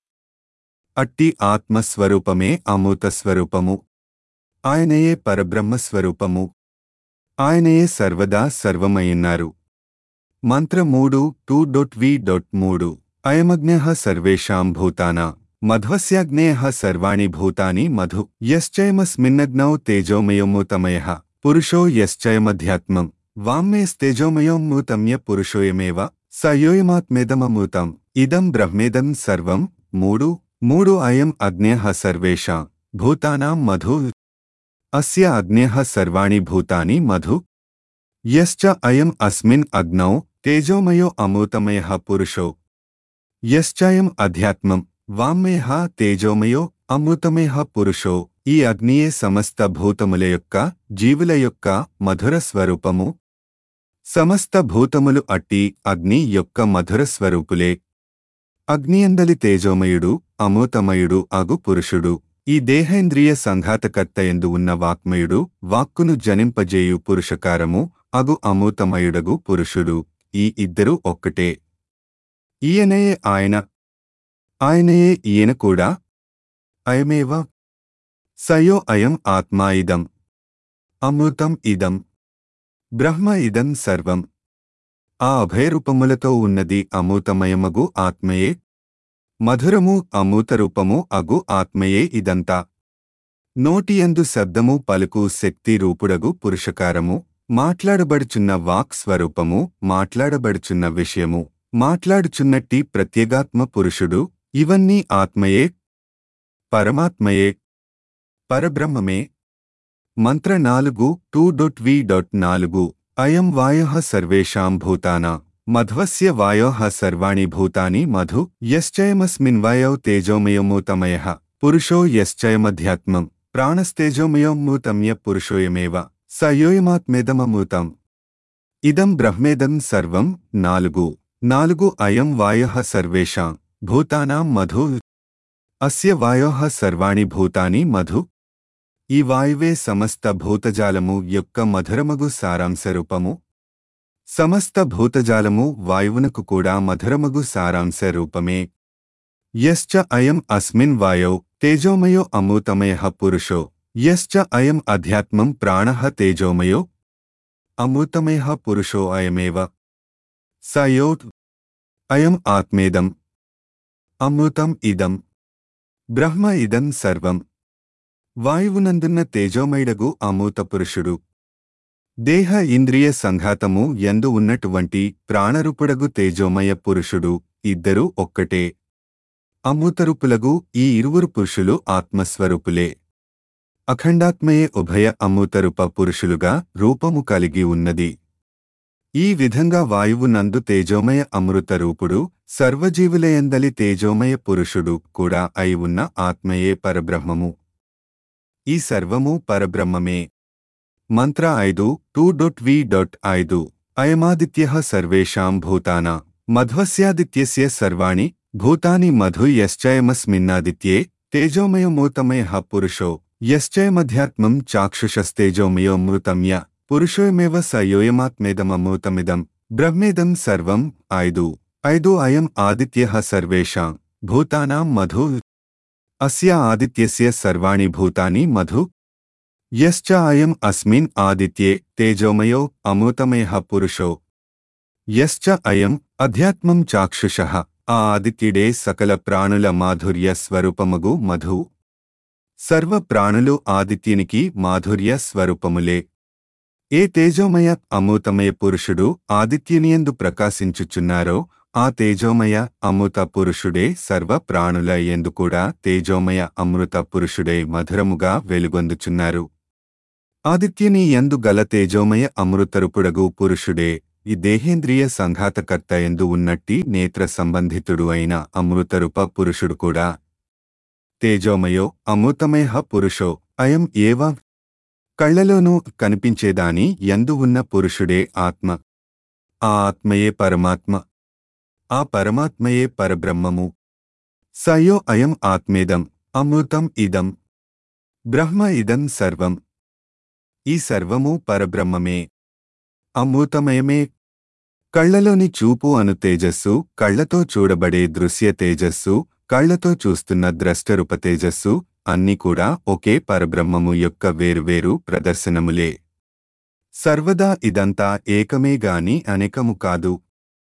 S1: అట్టి ఆత్మస్వరూపమే అమూత స్వరూపము ఆయనయే పరబ్రహ్మస్వరూపము ఆయనయే సర్వదా సర్వమయ్యున్నారు మంత్ర మూడు టూ డొట్ వి డొట్ మూడు అయమగ్ఞ సర్వేషాం భూతానా మధ్వస్యాగ్నేయ సర్వాణి భూతాని మధు యశ్చయమస్మిన్నగ్నౌ తేజోమయోమూతమయ పురుషో యశ్చయమధ్యాత్మం వామ్యేస్తేజోమయోమూతమ్య పురుషోయమేవ సయోయమాత్మేదమమూతం ఇదం బ్రహ్మేదం సర్వం మూడు మూడు అయం అగ్నేయ సర్వేషాం భూతానాం మధు అస్య అగ్నేయ సర్వాణి భూతాని మధు యశ్చ అయం అస్మిన్ అగ్నౌ తేజోమయో అమూతమయ పురుషో యశ్చాయం అధ్యాత్మం వామ్మేహ తేజోమయో అమృతమేహ పురుషో ఈ అగ్నియే సమస్త భూతముల యొక్క జీవుల యొక్క మధుర స్వరూపము సమస్త భూతములు అట్టి అగ్ని యొక్క మధుర స్వరూపులే అగ్నియందలి తేజోమయుడు అమూతమయుడు అగు పురుషుడు ఈ దేహేంద్రియ సంఘాతకర్త ఎందు ఉన్న వాక్మయుడు వాక్కును జనింపజేయు పురుషకారము అగు అమూతమయుడగు పురుషుడు ఈ ఇద్దరు ఒక్కటే ఈయనయే ఆయన ఆయనయే ఈయన కూడా అయమేవ సయో అయం ఆత్మా ఇదం అమృతం ఇదం బ్రహ్మ ఇదం సర్వం ఆ అభయరూపములతో ఉన్నది అమూతమయమగు ఆత్మయే మధురము అమూతరూపము అగు ఆత్మయే ఇదంతా నోటియందు శబ్దము పలుకు శక్తి రూపుడగు పురుషకారము మాట్లాడబడుచున్న వాక్ స్వరూపము మాట్లాడబడుచున్న విషయము మాట్లాడుచున్నట్టి ప్రత్యేగాత్మ పురుషుడు ఇవన్నీ ఆత్మయే పరమాత్మయే పరబ్రహ్మమే మంత్ర నాలుగు టూ డొట్ వి డొట్ నాలుగు అయం వాయ సర్వేషాం భూతానా మధ్వస్య వాయో సర్వాణి భూతాని మధు యశ్చయమస్మిన్ వాయౌ తేజోమయమూతమయ పురుషో యశ్చయమధ్యాత్మం ప్రాణస్తేజోమయోమూతమ్య పురుషోయమేవ సయోయమాత్మేదమమూతం ఇదం బ్రహ్మేదం సర్వం నాలుగు నాలుగు అయం వాయ సర్వేషాం భూతానాం మధు అస్య వాయో సర్వాణి భూతాని మధు ఈ వాయువే సమస్త భూతజాలము యొక్క మధురమగు సారాంశరూపము సమస్త భూతజాలము వాయువునకు కూడా మధురమగు సారాంశ రూపమే యశ్చ అయం అస్మిన్ వాయౌ తేజోమయో అమూతమయ పురుషో యశ్చ అయం అధ్యాత్మం ప్రాణ తేజోమయో అమృతమయ పురుషో అయమేవ సయో అయం ఆత్మేదం అమృతం ఇదం బ్రహ్మ ఇదం సర్వం వాయువునందున్న తేజోమయుడగు అమూత పురుషుడు దేహ ఇంద్రియ సంఘాతము ఎందు ఉన్నటువంటి ప్రాణరూపుడగు తేజోమయ పురుషుడు ఇద్దరూ ఒక్కటే అమూతరూపులగు ఈ ఇరువురు పురుషులు ఆత్మస్వరూపులే అఖండాత్మయే ఉభయ అమూతరూప పురుషులుగా రూపము కలిగి ఉన్నది ఈ విధంగా వాయువు నందు తేజోమయ అమృత రూపుడు సర్వజీవులయందలి తేజోమయ పురుషుడు కూడా అయి ఉన్న ఆత్మయే పరబ్రహ్మము ఈ సర్వము పరబ్రహ్మమే మంత్ర ఐదు టూ డొట్ వి డొట్ ఐదు అయమాదిత్య సర్వేషాం భూతానా మధ్వస్యాదిత్యస్య సర్వాణి భూతాని మధు యశ్చయమస్మిన్నాదిత్యే తేజోమయమూతమయ పురుషో యశ్చయమధ్యాత్మం చాక్షుషస్తేజోమయోమృతమ్య పురుషోయమేవ సయోయమాత్మేదమమూతమిదం బ్రహ్మేదం సర్వం ఐదు ఐదు అయం ఆదిత్య సర్వేషాం భూతానాం మధు అస్య ఆదిత్యస్య సర్వాణి భూతాని మధు యశ్చ అయం అస్మిన్ ఆదిత్యే తేజోమయో అమృతమయ పురుషో యశ్చ అయం అధ్యాత్మం చాక్షుష ఆ ఆదిత్యుడే సకల ప్రాణుల మాధుర్య స్వరూపమగు మధు సర్వ ప్రాణులు ఆదిత్యునికి మాధుర్య స్వరూపములే ఏ తేజోమయ అమృతమయ పురుషుడు ఆదిత్యునియందు ప్రకాశించుచున్నారో ఆ తేజోమయ అమృత పురుషుడే సర్వ ప్రాణుల ఎందు కూడా తేజోమయ అమృత పురుషుడే మధురముగా వెలుగొందుచున్నారు ఆదిత్యుని ఎందు గల తేజోమయ అమృతరుపుడగు పురుషుడే ఈ దేహేంద్రియ సంఘాతకర్త ఎందు ఉన్నట్టి నేత్ర సంబంధితుడు అయిన అమృతరూప పురుషుడు కూడా తేజోమయో అమృతమయ పురుషో అయం ఏవ కళ్లలోనూ కనిపించేదాని ఎందు ఉన్న పురుషుడే ఆత్మ ఆ ఆత్మయే పరమాత్మ ఆ పరమాత్మయే పరబ్రహ్మము సయో అయం ఆత్మేదం అమృతం ఇదం బ్రహ్మ ఇదం సర్వం ఈ సర్వము పరబ్రహ్మమే అమృతమయమే కళ్లలోని చూపు అను తేజస్సు కళ్లతో చూడబడే దృశ్య తేజస్సు కళ్లతో చూస్తున్న ద్రష్టరూప తేజస్సు అన్నీ కూడా ఒకే పరబ్రహ్మము యొక్క వేరువేరు ప్రదర్శనములే సర్వదా ఇదంతా ఏకమే గాని అనేకము కాదు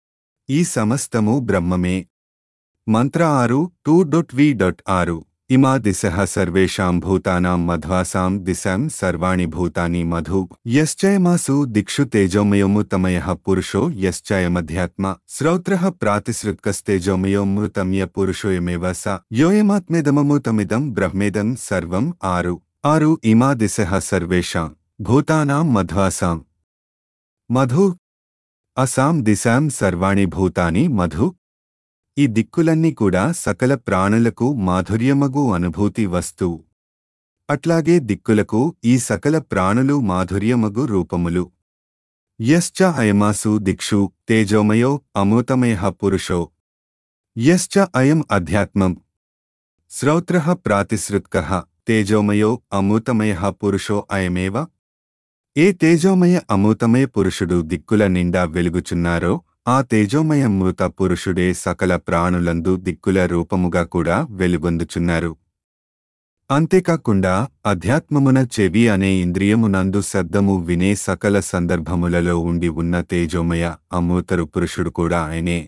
S1: ఈ సమస్తము బ్రహ్మమే మంత్ర ఆరు టూ డొట్ వి డొట్ ఆరు ఇమా దిశ సర్వేషాం భూతానాం మధ్వాసాం దిశాం సర్వాణి భూతాని మధు యశ్చయమాసు దిక్షు తేజోమయోమృతమయ పురుషో యశ్చయమధ్యాత్మ శ్రౌత్ర ప్రాతిసృత్కస్తేజోమయోమృతమ్య పురుషోయమేవ స యోయమాత్మేదమమృతమిదం బ్రహ్మేదం సర్వం ఆరు ఆరు ఇమా దిశ సర్వేషాం భూతానాం మధ్వాసాం మధు అసాం దిశాం సర్వాణి భూతాని మధు ఈ దిక్కులన్నీ కూడా సకల ప్రాణులకు మాధుర్యమగు అనుభూతి వస్తు అట్లాగే దిక్కులకు ఈ సకల ప్రాణులు మాధుర్యమగు రూపములు యశ్చ అయమాసు దిక్షు తేజోమయో అమృతమయ పురుషో యశ్చ అయం అధ్యాత్మం శ్రౌత్ర ప్రాతిసృత్క తేజోమయో అమృతమయ పురుషో అయమేవ ఏ తేజోమయ అమృతమయ పురుషుడు దిక్కుల నిండా వెలుగుచున్నారో ఆ తేజోమయ మృత పురుషుడే సకల ప్రాణులందు దిక్కుల రూపముగా కూడా వెలుగొందుచున్నారు అంతేకాకుండా అధ్యాత్మమున చెవి అనే ఇంద్రియమునందు శబ్దము వినే సకల సందర్భములలో ఉండి ఉన్న తేజోమయ అమృతరు పురుషుడు కూడా ఆయనే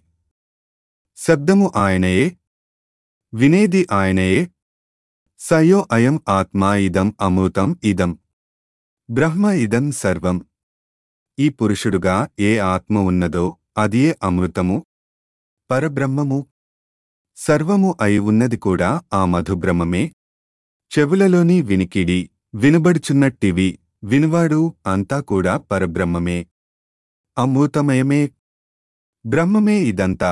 S1: శబ్దము ఆయనయే వినేది ఆయనయే సయో అయం ఆత్మా ఇదం అమృతం ఇదం బ్రహ్మ ఇదం సర్వం ఈ పురుషుడుగా ఏ ఆత్మ ఉన్నదో అదియే అమృతము పరబ్రహ్మము సర్వము అయి ఉన్నది కూడా ఆ మధుబ్రహ్మమే చెవులలోని వినికిడి వినబడుచున్నట్టివి వినువాడు అంతా కూడా పరబ్రహ్మమే అమృతమయమే బ్రహ్మమే ఇదంతా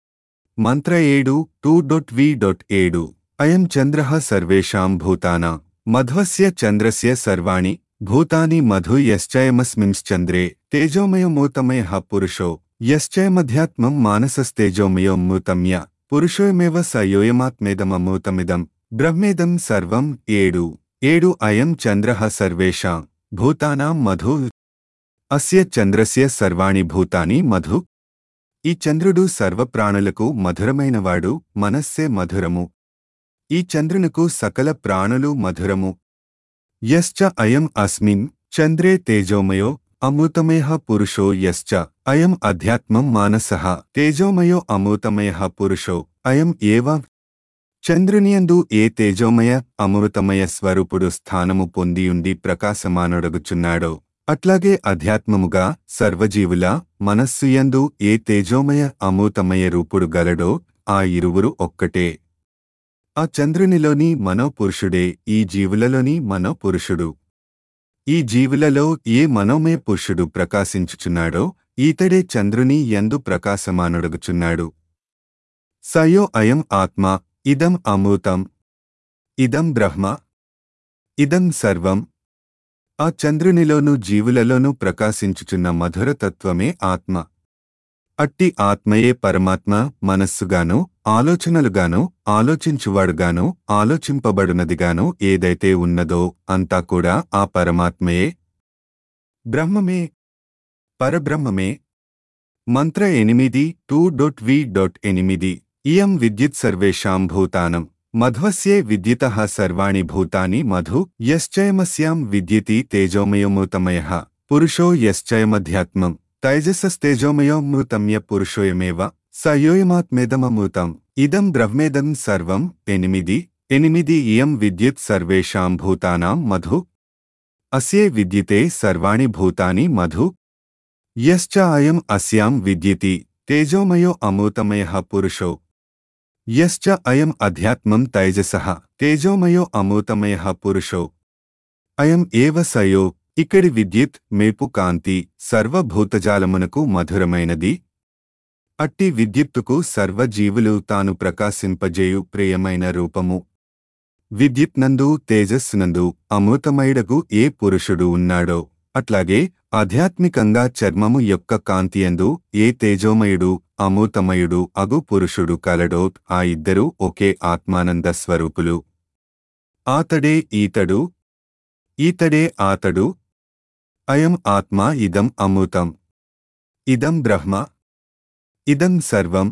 S1: మంత్ర ఏడు టూ డొట్ వి డొట్ ఏడు అయం చంద్ర సర్వేషాం భూతానా మధ్వస్య చంద్రస్య సర్వాణి భూతాని మధు యశ్చయమస్మింశ్చంద్రే తేజోమయమూతమయ పురుషో యశ్చయమధ్యాత్మం మానసస్తేజోమయోమూతమ్య పురుషోయమేవ సయోయమాత్మేదమమూతమిదం బ్రహ్మేదం సర్వం ఏడు ఏడు అయం చంద్ర సర్వేషాం భూతానాం మధు అస్య చంద్రస్య సర్వాణి భూతాని మధు ఈ చంద్రుడు సర్వప్రాణులకు మధురమైనవాడు మనస్సే మధురము ఈ చంద్రునకు సకల ప్రాణులు మధురము యశ్చ అయం అస్మిన్ చంద్రే తేజోమయో అమృతమయ పురుషో యశ్చ అయం అధ్యాత్మం మానసః తేజోమయో అమృతమయ పురుషో అయం ఏవ చంద్రునియందు ఏ తేజోమయ అమృతమయ స్వరూపుడు స్థానము పొందియుండి ప్రకాశమానుడగుచున్నాడో అట్లాగే అధ్యాత్మముగా సర్వజీవుల మనస్సుయందు ఏ తేజోమయ అమృతమయ రూపుడు గలడో ఆ ఇరువురు ఒక్కటే ఆ చంద్రునిలోని మనోపురుషుడే ఈ జీవులలోని మనోపురుషుడు ఈ జీవులలో ఏ మనోమయ పురుషుడు ప్రకాశించుచున్నాడో ఈతడే చంద్రుని యందు ప్రకాశమానుడగుచున్నాడు సయో అయం ఆత్మ ఇదం అమృతం ఇదం బ్రహ్మ ఇదం సర్వం ఆ చంద్రునిలోనూ జీవులలోనూ ప్రకాశించుచున్న మధురతత్వమే ఆత్మ అట్టి ఆత్మయే పరమాత్మ మనస్సుగాను ఆలోచనలుగాను ఆలోచించువాడుగాను ఆలోచింపబడునదిగాను ఏదైతే ఉన్నదో అంతా కూడా ఆ పరమాత్మయే బ్రహ్మమే పరబ్రహ్మమే మంత్ర ఎనిమిది టూ డొట్ వి డొట్ ఎనిమిది ఇయం విద్యుత్ సర్వేషాం భూతానం మధ్వస్యే విద్యుత సర్వాణి భూతాని మధు యశ్చయమస్యాం విద్యుతి తేజోమయోమృతమయ పురుషో యశ్చయమధ్యాత్మం తైజసస్తేజోమయోమృతమ్య పురుషోయమేవ సయోయమాత్మేదమమృతం ఇదం బ్రహ్మేదం సర్వం ఎనిమిది ఎనిమిది ఇయం విద్యుత్ సర్వేషాం భూతానాం మధు అస్యే విద్యుతే సర్వాణి భూతాని మధు యశ్చ అయం అస్యాం విద్యుతి తేజోమయో అమృతమయ పురుషో యశ్చ అయం అధ్యాత్మం తైజసః తేజోమయో అమృతమయ పురుషో అయం ఏవ సయో ఇక్కడి విద్యుత్ మేపు కాంతి సర్వభూతజాలమునకు మధురమైనది అట్టి విద్యుత్తుకు సర్వజీవులు తాను ప్రకాశింపజేయు ప్రియమైన రూపము విద్యుత్నందు తేజస్సునందు అమృతమయుడగు ఏ పురుషుడు ఉన్నాడో అట్లాగే ఆధ్యాత్మికంగా చర్మము యొక్క కాంతియందు ఏ తేజోమయుడు అమూతమయుడు అగు పురుషుడు కలడో ఆ ఇద్దరూ ఒకే ఆత్మానంద స్వరూపులు ఆతడే ఈతడు ఈతడే ఆతడు అయం ఆత్మా ఇదం అమూతం ఇదం బ్రహ్మ ఇదం సర్వం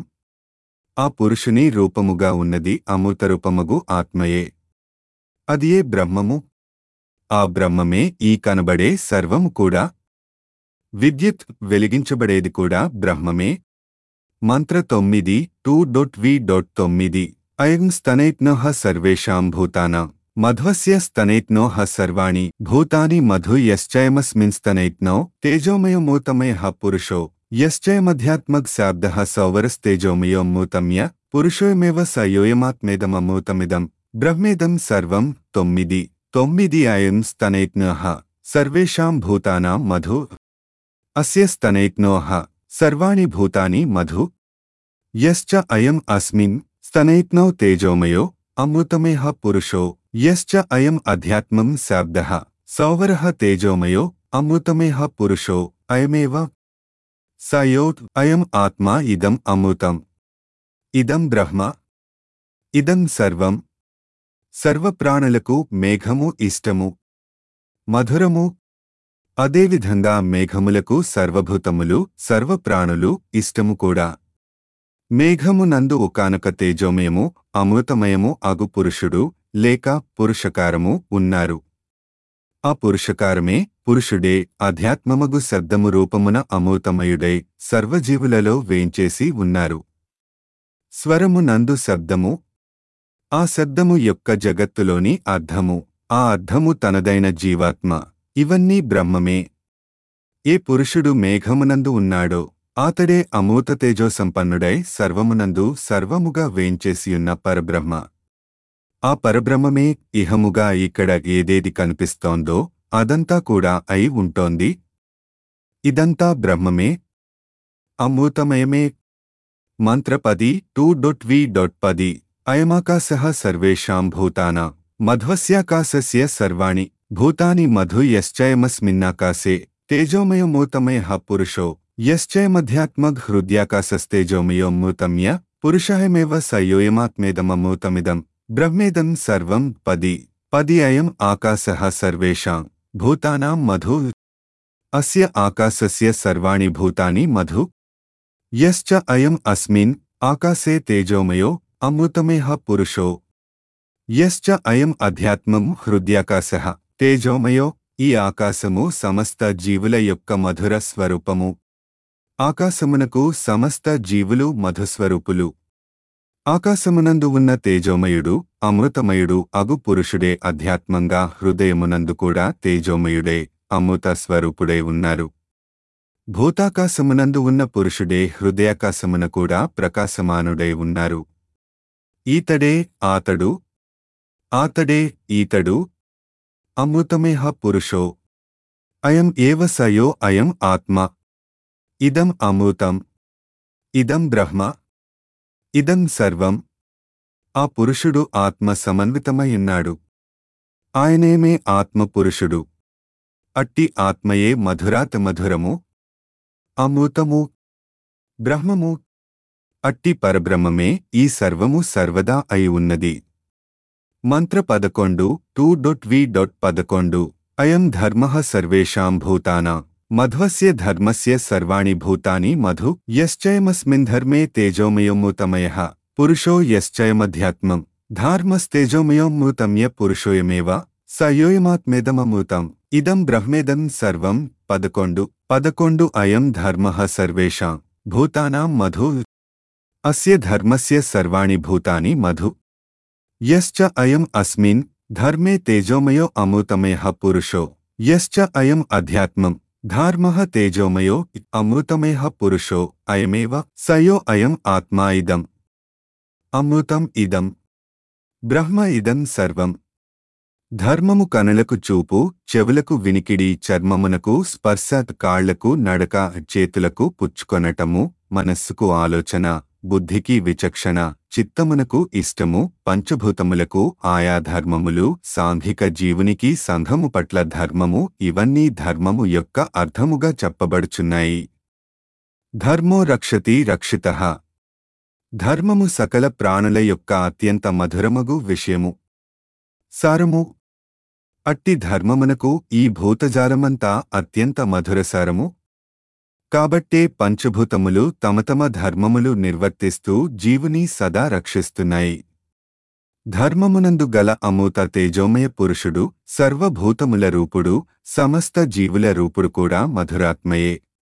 S1: ఆ పురుషుని రూపముగా ఉన్నది అమృతరూపమగు ఆత్మయే అదియే బ్రహ్మము ఆ బ్రహ్మమే ఈ కనబడే సర్వము కూడా విద్యుత్ వెలిగించబడేది కూడా బ్రహ్మమే మంత్ర తొమ్మిది టూ డొట్ వి డొట్ తొమ్మిది అయం స్తనైత్నోహ సర్వేషాం భూతానాం మధ్వస్య స్తనైత్నోహ సర్వాణి భూతాని మధు యశ్చయమస్మిన్ స్తనైత్నో తేజోమయమూతమయ పురుషో యశ్చయమధ్యాత్మగ్ శాబ్ద సౌవరస్తేజోమయోమూతమ్య పురుషోయమేవ సయోయమాత్మేదమమూతమిదం బ్రహ్మేదం సర్వం తొమ్మిది తొమ్మిది అయం స్తనైత్నోహ సర్వేషాం భూతానాం మధు అస్య స్తనైత్నోహ సర్వాణి భూతాని మధు యశ్చ అయం అస్మిన్ స్తనైత్నౌ తేజోమయో అమృతమేహ పురుషో యశ్చ అయం అధ్యాత్మం శాబ్దః సౌవరః తేజోమయో అమృతమేహ పురుషో అయమేవ సయో అయం ఆత్మా ఇదం అమృతం ఇదం బ్రహ్మ ఇదం సర్వం సర్వప్రాణులకు మేఘము ఇష్టము మధురము అదేవిధంగా మేఘములకు సర్వభూతములు సర్వప్రాణులు ఇష్టము కూడా మేఘము నందు ఒకానొక తేజోమయము అమృతమయము అగు పురుషుడు లేక పురుషకారము ఉన్నారు ఆ పురుషకారమే పురుషుడే అధ్యాత్మమగు శబ్దము రూపమున అమృతమయుడై సర్వజీవులలో వేంచేసి ఉన్నారు స్వరము నందు శబ్దము ఆ శబ్దము యొక్క జగత్తులోని అర్థము ఆ అర్థము తనదైన జీవాత్మ ఇవన్నీ బ్రహ్మమే ఏ పురుషుడు మేఘమునందు ఉన్నాడో ఆతడే అమూత తేజో సంపన్నుడై సర్వమునందు సర్వముగా వేంచేసియున్న పరబ్రహ్మ ఆ పరబ్రహ్మమే ఇహముగా ఇక్కడ ఏదేది కనిపిస్తోందో అదంతా కూడా అయి ఉంటోంది ఇదంతా బ్రహ్మమే అమూతమయమే మంత్ర పది టూ డొట్ వి డొట్ పది అయమాకాశః సర్వేషాం భూతానా మధ్వస్యాకాశస్య సర్వాణి భూతాని మధు యశ్చయమస్మిన్నాకాశే తేజోమయమూతమయః పురుషో యశ్చయమధ్యాత్మగ్ హృద్యాకాశస్తేజోమయోమూతమ్య పురుషాయమేవ సయోయమాత్మేదమమూతమిదం బ్రహ్మేదం సర్వం పది పది అయం ఆకాశः సర్వేషాం భూతానాం మధు అస్య ఆకాశస్య సర్వాణి భూతాని మధు యశ్చ అయం అస్మిన్ ఆకాశే తేజోమయో అమృతమేహ పురుషో యశ్చ అయం అధ్యాత్మం హృద్యాకాశః తేజోమయో ఈ ఆకాశము సమస్త జీవుల యొక్క మధుర స్వరూపము ఆకాశమునకు సమస్త జీవులు మధుస్వరూపులు ఆకాశమునందు ఉన్న తేజోమయుడు అమృతమయుడు అగు పురుషుడే అధ్యాత్మంగా హృదయమునందు కూడా తేజోమయుడే అమృత స్వరూపుడై ఉన్నారు భూతాకాశమునందు ఉన్న పురుషుడే హృదయాకాశమున కూడా ప్రకాశమానుడై ఉన్నారు ఈతడే ఆతడు ఆతడే ఈతడు అమృతమేహ పురుషో అయం ఏవ సయో అయం ఆత్మ ఇదం అమృతం ఇదం బ్రహ్మ ఇదం సర్వం ఆ పురుషుడు ఆత్మ సమన్వితమైయున్నాడు ఆయనేమే ఆత్మ పురుషుడు అట్టి ఆత్మయే మధురాత మధురము అమృతము బ్రహ్మము అట్టి పరబ్రహ్మమే ఈ సర్వము సర్వదా అయి ఉన్నది మంత్ర పదకొండు టూ డొట్ వి డొట్ పదకొండు అయం ధర్మ సర్వేషాం భూతానా మధ్వస్య ధర్మస్య సర్వాణి భూతాని మధు యశ్చయమస్మిన్ ధర్మే తేజోమయోమూతమయ పురుషో యశ్చయమధ్యాత్మం ధార్మస్తేజోమయోమూతమ్య పురుషోయమేవ సయోయమాత్మేదమమూతం ఇదం బ్రహ్మేదం సర్వం పదకొండు పదకొండు అయం ధర్మ సర్వేషాం భూతానాం మధు అస్య ధర్మస్య సర్వాణి భూతాని మధు యశ్చ అయం అస్మిన్ ధర్మే తేజోమయో అమృతమయ పురుషో యశ్చ అయం అధ్యాత్మం ధార్మః తేజోమయో అమృతమయ పురుషో అయమేవ సయో అయం ఆత్మా ఇదం అమృతం ఇదం బ్రహ్మ ఇదం సర్వం ధర్మము కనులకు చూపు చెవులకు వినికిడి చర్మమునకు స్పర్శ కాళ్లకు నడక చేతులకు పుచ్చుకొనటము మనస్సుకు ఆలోచన బుద్ధికి విచక్షణ చిత్తమునకు ఇష్టము పంచభూతములకు ఆయా ధర్మములు సాంఘిక జీవునికి సంఘము పట్ల ధర్మము ఇవన్నీ ధర్మము యొక్క అర్థముగా చెప్పబడుచున్నాయి ధర్మో రక్షతి రక్షిత ధర్మము సకల ప్రాణుల యొక్క అత్యంత మధురమగు విషయము సారము అట్టి ధర్మమునకు ఈ భూతజాలమంతా అత్యంత మధురసారము కాబట్టే పంచభూతములు తమ తమ ధర్మములు నిర్వర్తిస్తూ జీవుని సదా రక్షిస్తున్నాయి ధర్మమునందు గల అమూత తేజోమయ పురుషుడు సర్వభూతముల రూపుడు సమస్త జీవుల రూపుడు కూడా మధురాత్మయే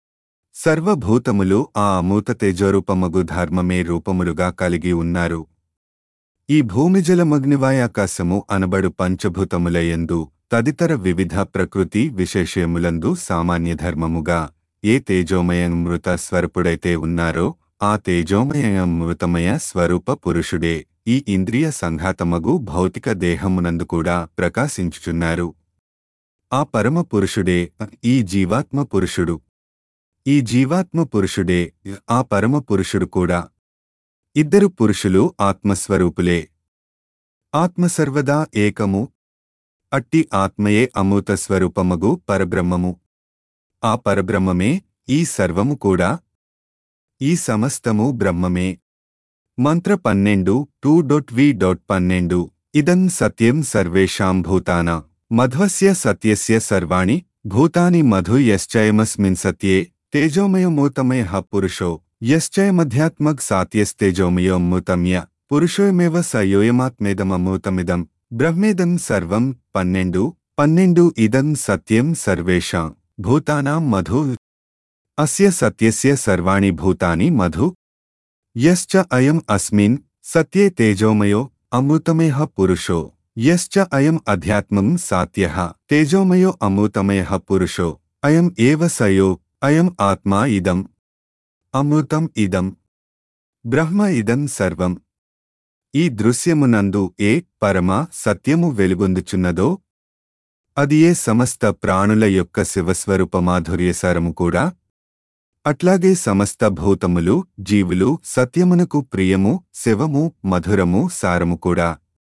S1: సర్వభూతములు ఆ అమూత తేజోరూపమగు ధర్మమే రూపములుగా కలిగి ఉన్నారు ఈ భూమిజలమగ్నివాయాకాశము అనబడు పంచభూతములయందు తదితర వివిధ ప్రకృతి విశేషములందు సామాన్య ధర్మముగా ఏ తేజోమయమృత స్వరూపుడైతే ఉన్నారో ఆ తేజోమయమృతమయ స్వరూప పురుషుడే ఈ ఇంద్రియ సంఘాతమగు భౌతిక దేహమునందు కూడా ప్రకాశించుచున్నారు ఆ పరమ పురుషుడే ఈ జీవాత్మ పురుషుడు ఈ జీవాత్మ పురుషుడే ఆ పరమ పురుషుడు కూడా ఇద్దరు పురుషులు ఆత్మస్వరూపులే ఆత్మ సర్వదా ఏకము అట్టి ఆత్మయే అమూత స్వరూపమగు పరబ్రహ్మము ఆ పరబ్రహ్మమే ఈ సర్వము కూడా ఈ సమస్తము బ్రహ్మమే మంత్ర పన్నెండు టూ డొట్ వి డొట్ పన్నెండు ఇదం సత్యం సర్వేషాం భూతాన మధ్వస్య సత్యస్య సర్వాణి భూతాని మధు యశ్చయమస్మిన్ సత్యే తేజోమయమూతమయ పురుషో యశ్చయమధ్యాత్మక్ సాత్యస్తేజోమయోమూతమ్య పురుషోయమేవ సయోయమాత్మేదమమూతమిదం బ్రహ్మేదం సర్వం పన్నెండు పన్నెండు ఇదం సత్యం సర్వేషాం భూతానాం మధు అస్య సత్యస్య సర్వాణి భూతాని మధు యశ్చ అయం అస్మిన్ సత్యే తేజోమయో అమృతమయ పురుషో యశ్చ అయం అధ్యాత్మం సాత్యః తేజోమయో అమృతమయ పురుషో అయం ఏవ సయో అయం ఆత్మా ఇదం అమృతం ఇదం బ్రహ్మ ఇదం సర్వం ఈ దృశ్యమునందు ఏ పరమ సత్యము వెలుగొందుచున్నదో అది ఏ సమస్త ప్రాణుల యొక్క శివస్వరూప మాధుర్యసారము కూడా అట్లాగే సమస్త భూతములు జీవులు సత్యమునకు ప్రియము శివము మధురము సారము కూడా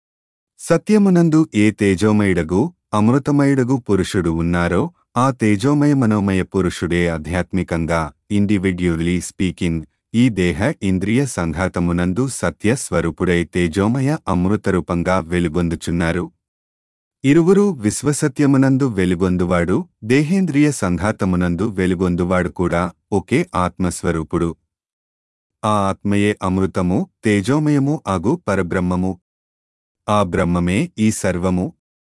S1: సత్యమునందు ఏ తేజోమయుడగు అమృతమయుడగు పురుషుడు ఉన్నారో ఆ తేజోమయ మనోమయ పురుషుడే ఆధ్యాత్మికంగా ఇండివిడ్యువలీ స్పీకింగ్ ఈ దేహ ఇంద్రియ సంఘాతమునందు సత్య స్వరూపుడై తేజోమయ అమృతరూపంగా వెలుగొందుచున్నారు ఇరువురు విశ్వసత్యమునందు వెలుగొందువాడు దేహేంద్రియ సంఘాతమునందు వెలుగొందువాడు కూడా ఒకే ఆత్మస్వరూపుడు ఆ ఆత్మయే అమృతము తేజోమయము అగు పరబ్రహ్మము ఆ బ్రహ్మమే ఈ సర్వము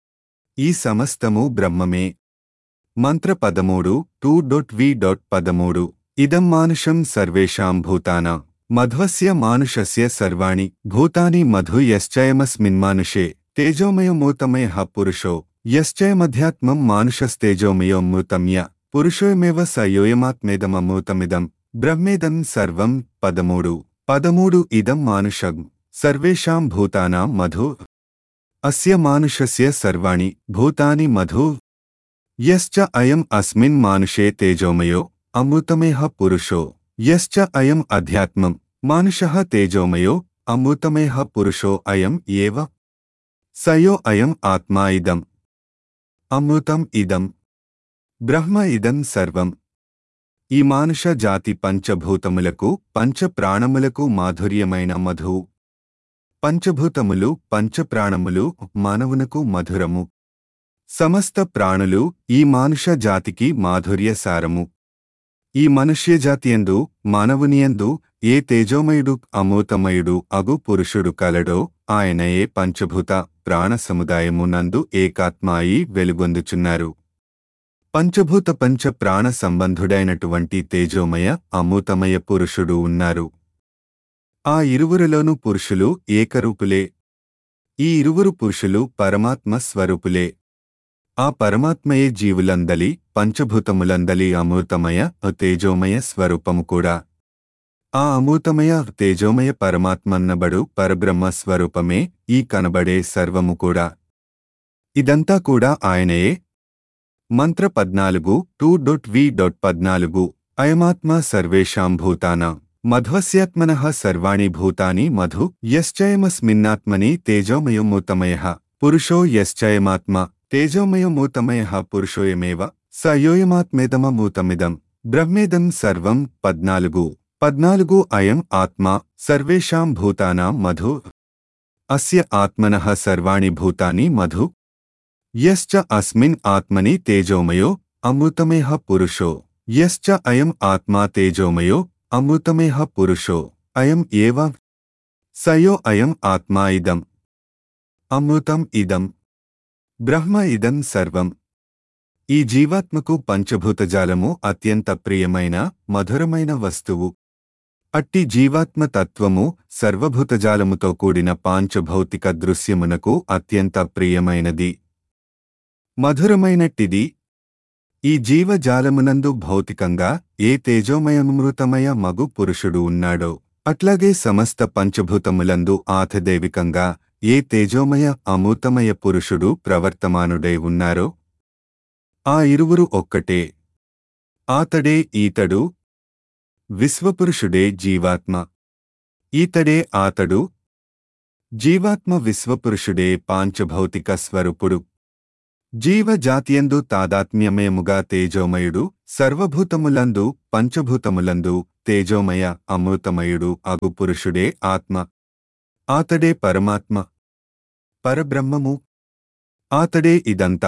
S1: ఈ సమస్తము బ్రహ్మమే మంత్ర పదమూడు టూ డొట్ వి డొట్ పదమూడు ఇదం మానుషం సర్వేషాం భూతానా మధ్వస్య మానుషస్య సర్వాణి భూతాని మధు యశ్చయమస్మిన్మానుషే తేజోమయోమూతమయ పురుషో యశ్చయమధ్యాత్మం మానుషస్తేజోమయోమూతమ్య పురుషోయమేవ సయోయమాత్మేదమమూతమిదం బ్రహ్మేదం సర్వం పదమూడు పదమూడు ఇదం మానుషం సర్వేషాం భూతానాం మధు అస్య మానుషస్య సర్వాణి భూతాని మధు యశ్చ అయం అస్మిన్ మానుషే తేజోమయో అమృతమేహ పురుషో యశ్చ అయం అధ్యాత్మం మానుషః తేజోమయో అమృతమేహ పురుషో అయం ఏవ సయో అయం ఆత్మా ఇదం అమృతం ఇదం బ్రహ్మ ఇదం సర్వం ఈ మానుష జాతి పంచభూతములకు పంచప్రాణములకు మాధుర్యమైన మధువు పంచభూతములు పంచప్రాణములు మానవునకు మధురము సమస్త ప్రాణులు ఈ మానుష జాతికి మాధుర్య సారము ఈ మనుష్యజాతియందు మానవునియందు ఏ తేజోమయుడు అమూతమయుడు అగు పురుషుడు కలడో ఆయనయే పంచభూత ప్రాణ సముదాయమునందు ఏకాత్మాయి వెలుగొందుచున్నారు పంచభూత పంచ ప్రాణ సంబంధుడైనటువంటి తేజోమయ అమూతమయ పురుషుడు ఉన్నారు ఆ ఇరువురిలోనూ పురుషులు ఏకరూపులే ఈ ఇరువురు పురుషులు పరమాత్మ స్వరూపులే ఆ పరమాత్మయే జీవులందలి పంచభూతములందలి అమృతమయ తేజోమయ స్వరూపము కూడా ఆ అమృతమయ తేజోమయ పరమాత్మన్నబడు పరబ్రహ్మ స్వరూపమే ఈ కనబడే సర్వము కూడా ఇదంతా కూడా ఆయనయే మంత్ర పద్నాలుగు టూ డొట్ వి డొట్ పద్నాలుగు అయమాత్మ సర్వేషాం భూతానా మధ్వస్యాత్మన సర్వాణి భూతాని మధు యశ్చయమస్మిన్నాత్మని తేజోమయోమూతమయ పురుషో యశ్చయమాత్మ తేజోమయోమూతమయ పురుషోయమేవ సయోయమాత్మేదమమూతమిదం బ్రహ్మేదం సర్వం పద్నాలుగు పద్నాలుగు అయం ఆత్మ సర్వేషాం భూతానాం మధు అస్య ఆత్మనః సర్వాణి భూతాని మధు యశ్చ అస్మిన్ ఆత్మని తేజోమయో అమృతమేహ పురుషో యశ్చ అయం ఆత్మా తేజోమయో అమృతమేహ పురుషో అయం ఏవ సయో అయం ఆత్మా ఇదం అమృతం ఇదం బ్రహ్మ ఇదం సర్వం ఈ జీవాత్మకు పంచభూతజాలము అత్యంత ప్రియమైన మధురమైన వస్తువు అట్టి జీవాత్మ తత్వము సర్వభూతజాలముతో కూడిన పాంచభౌతిక దృశ్యమునకు అత్యంత ప్రియమైనది మధురమైనట్టిది ఈ జీవజాలమునందు భౌతికంగా ఏ తేజోమయమృతమయ మగు పురుషుడు ఉన్నాడో అట్లాగే సమస్త పంచభూతములందు ఆథదేవికంగా ఏ తేజోమయ అమృతమయ పురుషుడు ప్రవర్తమానుడై ఉన్నారో ఆ ఇరువురు ఒక్కటే ఆతడే ఈతడు విశ్వపురుషుడే జీవాత్మ ఈతడే ఆతడు జీవాత్మ విశ్వపురుషుడే పాంచభౌతిక స్వరూపుడు జీవజాతియందు తాదాత్మ్యమయముగా తేజోమయుడు సర్వభూతములందు పంచభూతములందు తేజోమయ అమృతమయుడు అగు పురుషుడే ఆత్మ ఆతడే పరమాత్మ పరబ్రహ్మము ఆతడే ఇదంతా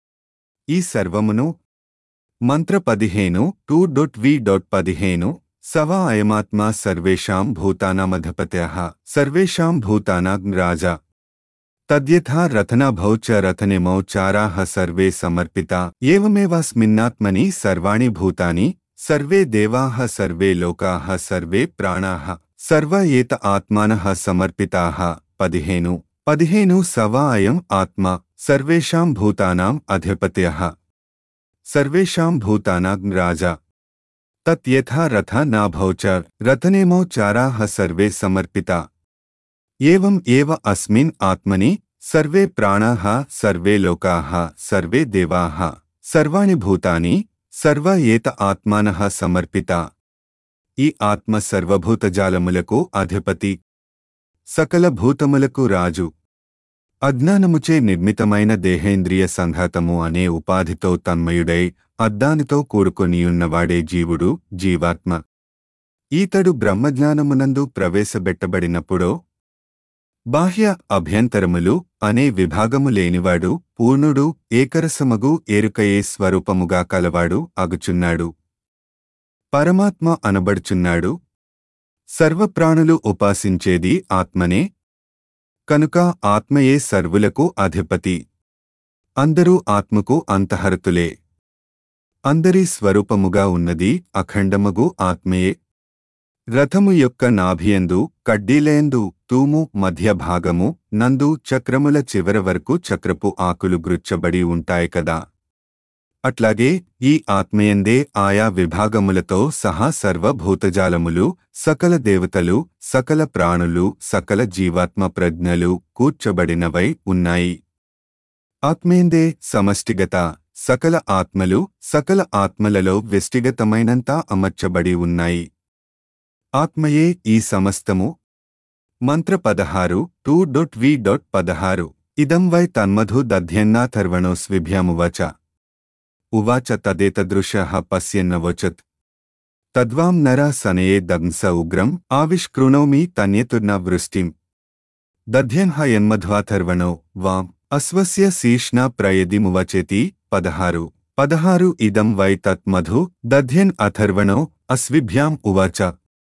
S1: ఈ సర్వమును మంత్ర పదిహేను టూ డొట్ వి డొట్ పదిహేను సవా అయమాత్మా సర్వేషాం భూతానామధపత్యః సర్వేషాం భూతానాం రాజా తద్యథా రథనభౌ చ రథనిమౌ చారాః సర్వే సమర్పితా ఏవమేవాస్మిన్నాత్మని సర్వాణి భూతాని సర్వే దేవాః సర్వే లోకాః సర్వే ప్రాణాః సర్వ ఏత ఆత్మానః సమర్పితాః పదిహేను పదిహేను సవా అయం ఆత్మ సర్వేషాం భూతానాం అధిపత్యః సర్వేషాం భూతానాం రాజా తత్యథా రథ నాభౌ చ రథనేమౌ చారాః సర్వే సమర్పితా ఏవం ఏవ అస్మిన్ ఆత్మని సర్వే ప్రాణాః సర్వే లోకాః సర్వే దేవాః సర్వాణి భూతాని సర్వ ఏత ఆత్మానః సమర్పితా ఈ ఆత్మ సర్వభూతజాలములకు అధిపతి సకల భూతములకు రాజు అజ్ఞానముచే నిర్మితమైన దేహేంద్రియ సంఘాతము అనే ఉపాధితో తన్మయుడై అద్దానితో కూడుకొనియున్నవాడే జీవుడు జీవాత్మ ఈతడు బ్రహ్మజ్ఞానమునందు ప్రవేశబెట్టబడినప్పుడో బాహ్య అభ్యంతరములు అనే విభాగము లేనివాడు పూర్ణుడు ఏకరసమగు ఎరుకయే స్వరూపముగా కలవాడు అగుచున్నాడు పరమాత్మ అనబడుచున్నాడు సర్వప్రాణులు ఉపాసించేది ఆత్మనే కనుక ఆత్మయే సర్వులకు అధిపతి అందరూ ఆత్మకు అంతహరతులే అందరి స్వరూపముగా ఉన్నది అఖండమగు ఆత్మయే రథము యొక్క నాభియందు కడ్డీలయందు తూము మధ్య భాగము నందు చక్రముల చివర వరకు చక్రపు ఆకులు గృచ్చబడి ఉంటాయి కదా అట్లాగే ఈ ఆత్మయందే ఆయా విభాగములతో సహా సర్వభూతజాలములు సకల దేవతలు సకల ప్రాణులు సకల జీవాత్మ ప్రజ్ఞలు కూర్చబడినవై ఉన్నాయి ఆత్మేందే సమష్టిగత సకల ఆత్మలు సకల ఆత్మలలో వ్యష్టిగతమైనంతా అమర్చబడి ఉన్నాయి ఆత్మయే ఈ సమస్తము మంత్ర పదహారు టూ డొట్ వి డొట్ పదహారు ఇదం వై తన్మధు దధ్యన్నాథర్వణోస్విభ్యామువచ ఉవాచ తదేతదృశః పశ్యన్నవోచత్ తద్వాం నర సనయే దంస ఉగ్రం ఆవిష్కృణోమి తన్యతుర్న వృష్టిం దధ్యన్హ యన్మధ్వాథర్వణో వాం అస్వస్య శీష్ణ ప్రయదిమువచేతి పదహారు పదహారు ఇదం వై తత్మధు దధ్యన్ అథర్వణో అస్విభ్యాం ఉవాచ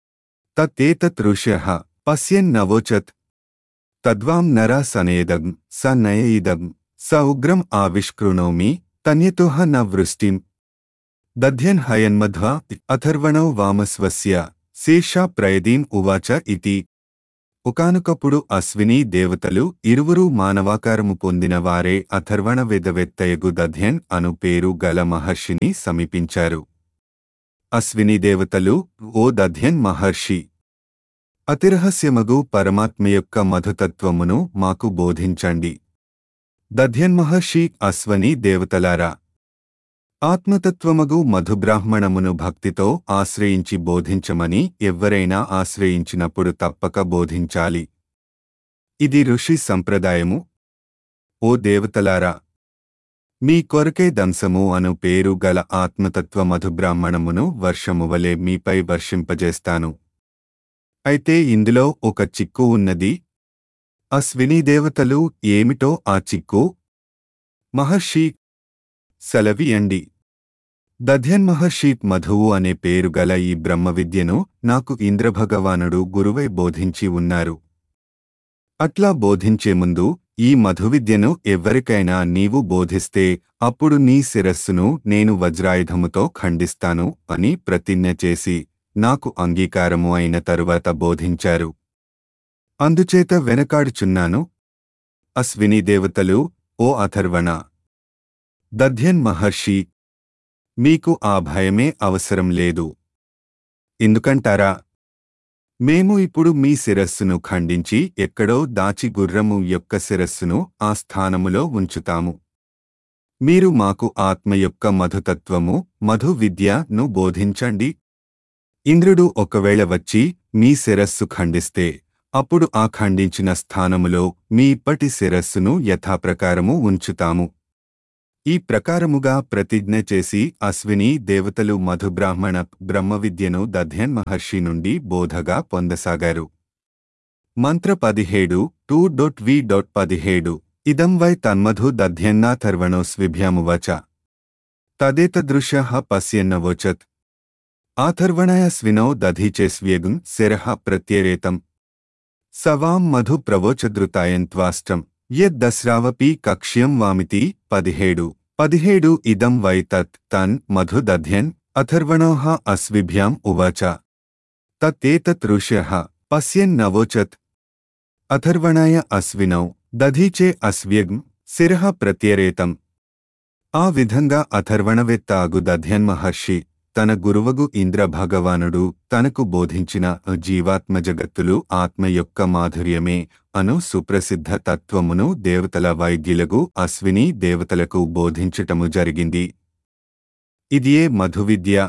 S1: తత్తేతతృష్యః పశ్యన్నవోచత్ తద్వాం నర సనేదం స నయయిదం స ఉగ్రం ఆవిష్కృణోమి తన్యతోహ న వృష్టిం దధ్యన్ హయన్మధ్వ అథర్వణౌ వామస్వస్య శీర్షా ప్రయదీం ఉవాచ ఇతి ఒకానొకప్పుడు అశ్విని దేవతలు ఇరువురు మానవాకారము పొందిన వారే అథర్వణ వేదవేత్తయగు దధ్యన్ అను పేరు గల మహర్షిని సమీపించారు అశ్విని దేవతలు ఓ దధ్యన్ మహర్షి అతిరహస్యమగు పరమాత్మ యొక్క మధుతత్వమును మాకు బోధించండి దధ్యన్మహర్షి అశ్వని దేవతలారా ఆత్మతత్వమగు మధుబ్రాహ్మణమును భక్తితో ఆశ్రయించి బోధించమని ఎవ్వరైనా ఆశ్రయించినప్పుడు తప్పక బోధించాలి ఇది ఋషి సంప్రదాయము ఓ దేవతలారా మీ కొరకే దంసము అను పేరు గల ఆత్మతత్వ మధుబ్రాహ్మణమును వర్షము వలె మీపై వర్షింపజేస్తాను అయితే ఇందులో ఒక చిక్కు ఉన్నది అశ్విని దేవతలు ఏమిటో ఆ చిక్కు మహర్షి సెలవియండి దధ్యన్మహర్షి మధువు అనే పేరు గల ఈ బ్రహ్మ విద్యను నాకు ఇంద్రభగవానుడు గురువై బోధించి ఉన్నారు అట్లా బోధించే ముందు ఈ మధువిద్యను ఎవ్వరికైనా నీవు బోధిస్తే అప్పుడు నీ శిరస్సును నేను వజ్రాయుధముతో ఖండిస్తాను అని ప్రతిజ్ఞ చేసి నాకు అంగీకారము అయిన తరువాత బోధించారు అందుచేత వెనకాడుచున్నాను అశ్విని దేవతలు ఓ అథర్వణ దధ్యన్ మహర్షి మీకు ఆ భయమే అవసరం లేదు ఎందుకంటారా మేము ఇప్పుడు మీ శిరస్సును ఖండించి ఎక్కడో దాచి గుర్రము యొక్క శిరస్సును ఆ స్థానములో ఉంచుతాము మీరు మాకు ఆత్మ యొక్క మధుతత్వము మధు విద్యను బోధించండి ఇంద్రుడు ఒకవేళ వచ్చి మీ శిరస్సు ఖండిస్తే అప్పుడు ఆ ఖండించిన స్థానములో మీ ఇప్పటి శిరస్సును యథాప్రకారము ఉంచుతాము ఈ ప్రకారముగా ప్రతిజ్ఞ చేసి అశ్విని దేవతలు మధుబ్రాహ్మణ బ్రహ్మ విద్యను దధ్యన్ మహర్షి నుండి బోధగా పొందసాగారు మంత్ర పదిహేడు టూ డొట్ వి డొట్ పదిహేడు ఇదం వై తన్మధు దధ్యన్నాథర్వణోస్విభ్యామువచ తదేతదృశ్య పశ్యన్నవోచత్ ఆథర్వణయ స్వినో దధీచేస్వ్యగుం శిరః ప్రత్యేరేతం సవాం మధు ప్రవోచద్రుతాయంత్వాష్టం యద్దస్రావపి కక్ష్యం వామితి పదిహేడు పదిహేడు ఇదం వై తత్ తన్ మధు దధ్యన్ అథర్వణోః అస్విభ్యాం ఉవాచ తత్తేతత్ ఋష్యః పశ్యన్నవోచత్ అథర్వణాయ అశ్వినౌ దధీచే అస్వ్యగ్ం శిరః ప్రత్యరేతం ఆ విధంగా అథర్వణవేత్త అగు దధ్యన్ మహర్షి తన గురువగు ఇంద్ర భగవానుడు తనకు బోధించిన జీవాత్మ జగత్తులు ఆత్మ యొక్క మాధుర్యమే అను సుప్రసిద్ధ తత్వమును దేవతల వైద్యులకు అశ్విని దేవతలకు బోధించటము జరిగింది ఇదియే మధువిద్య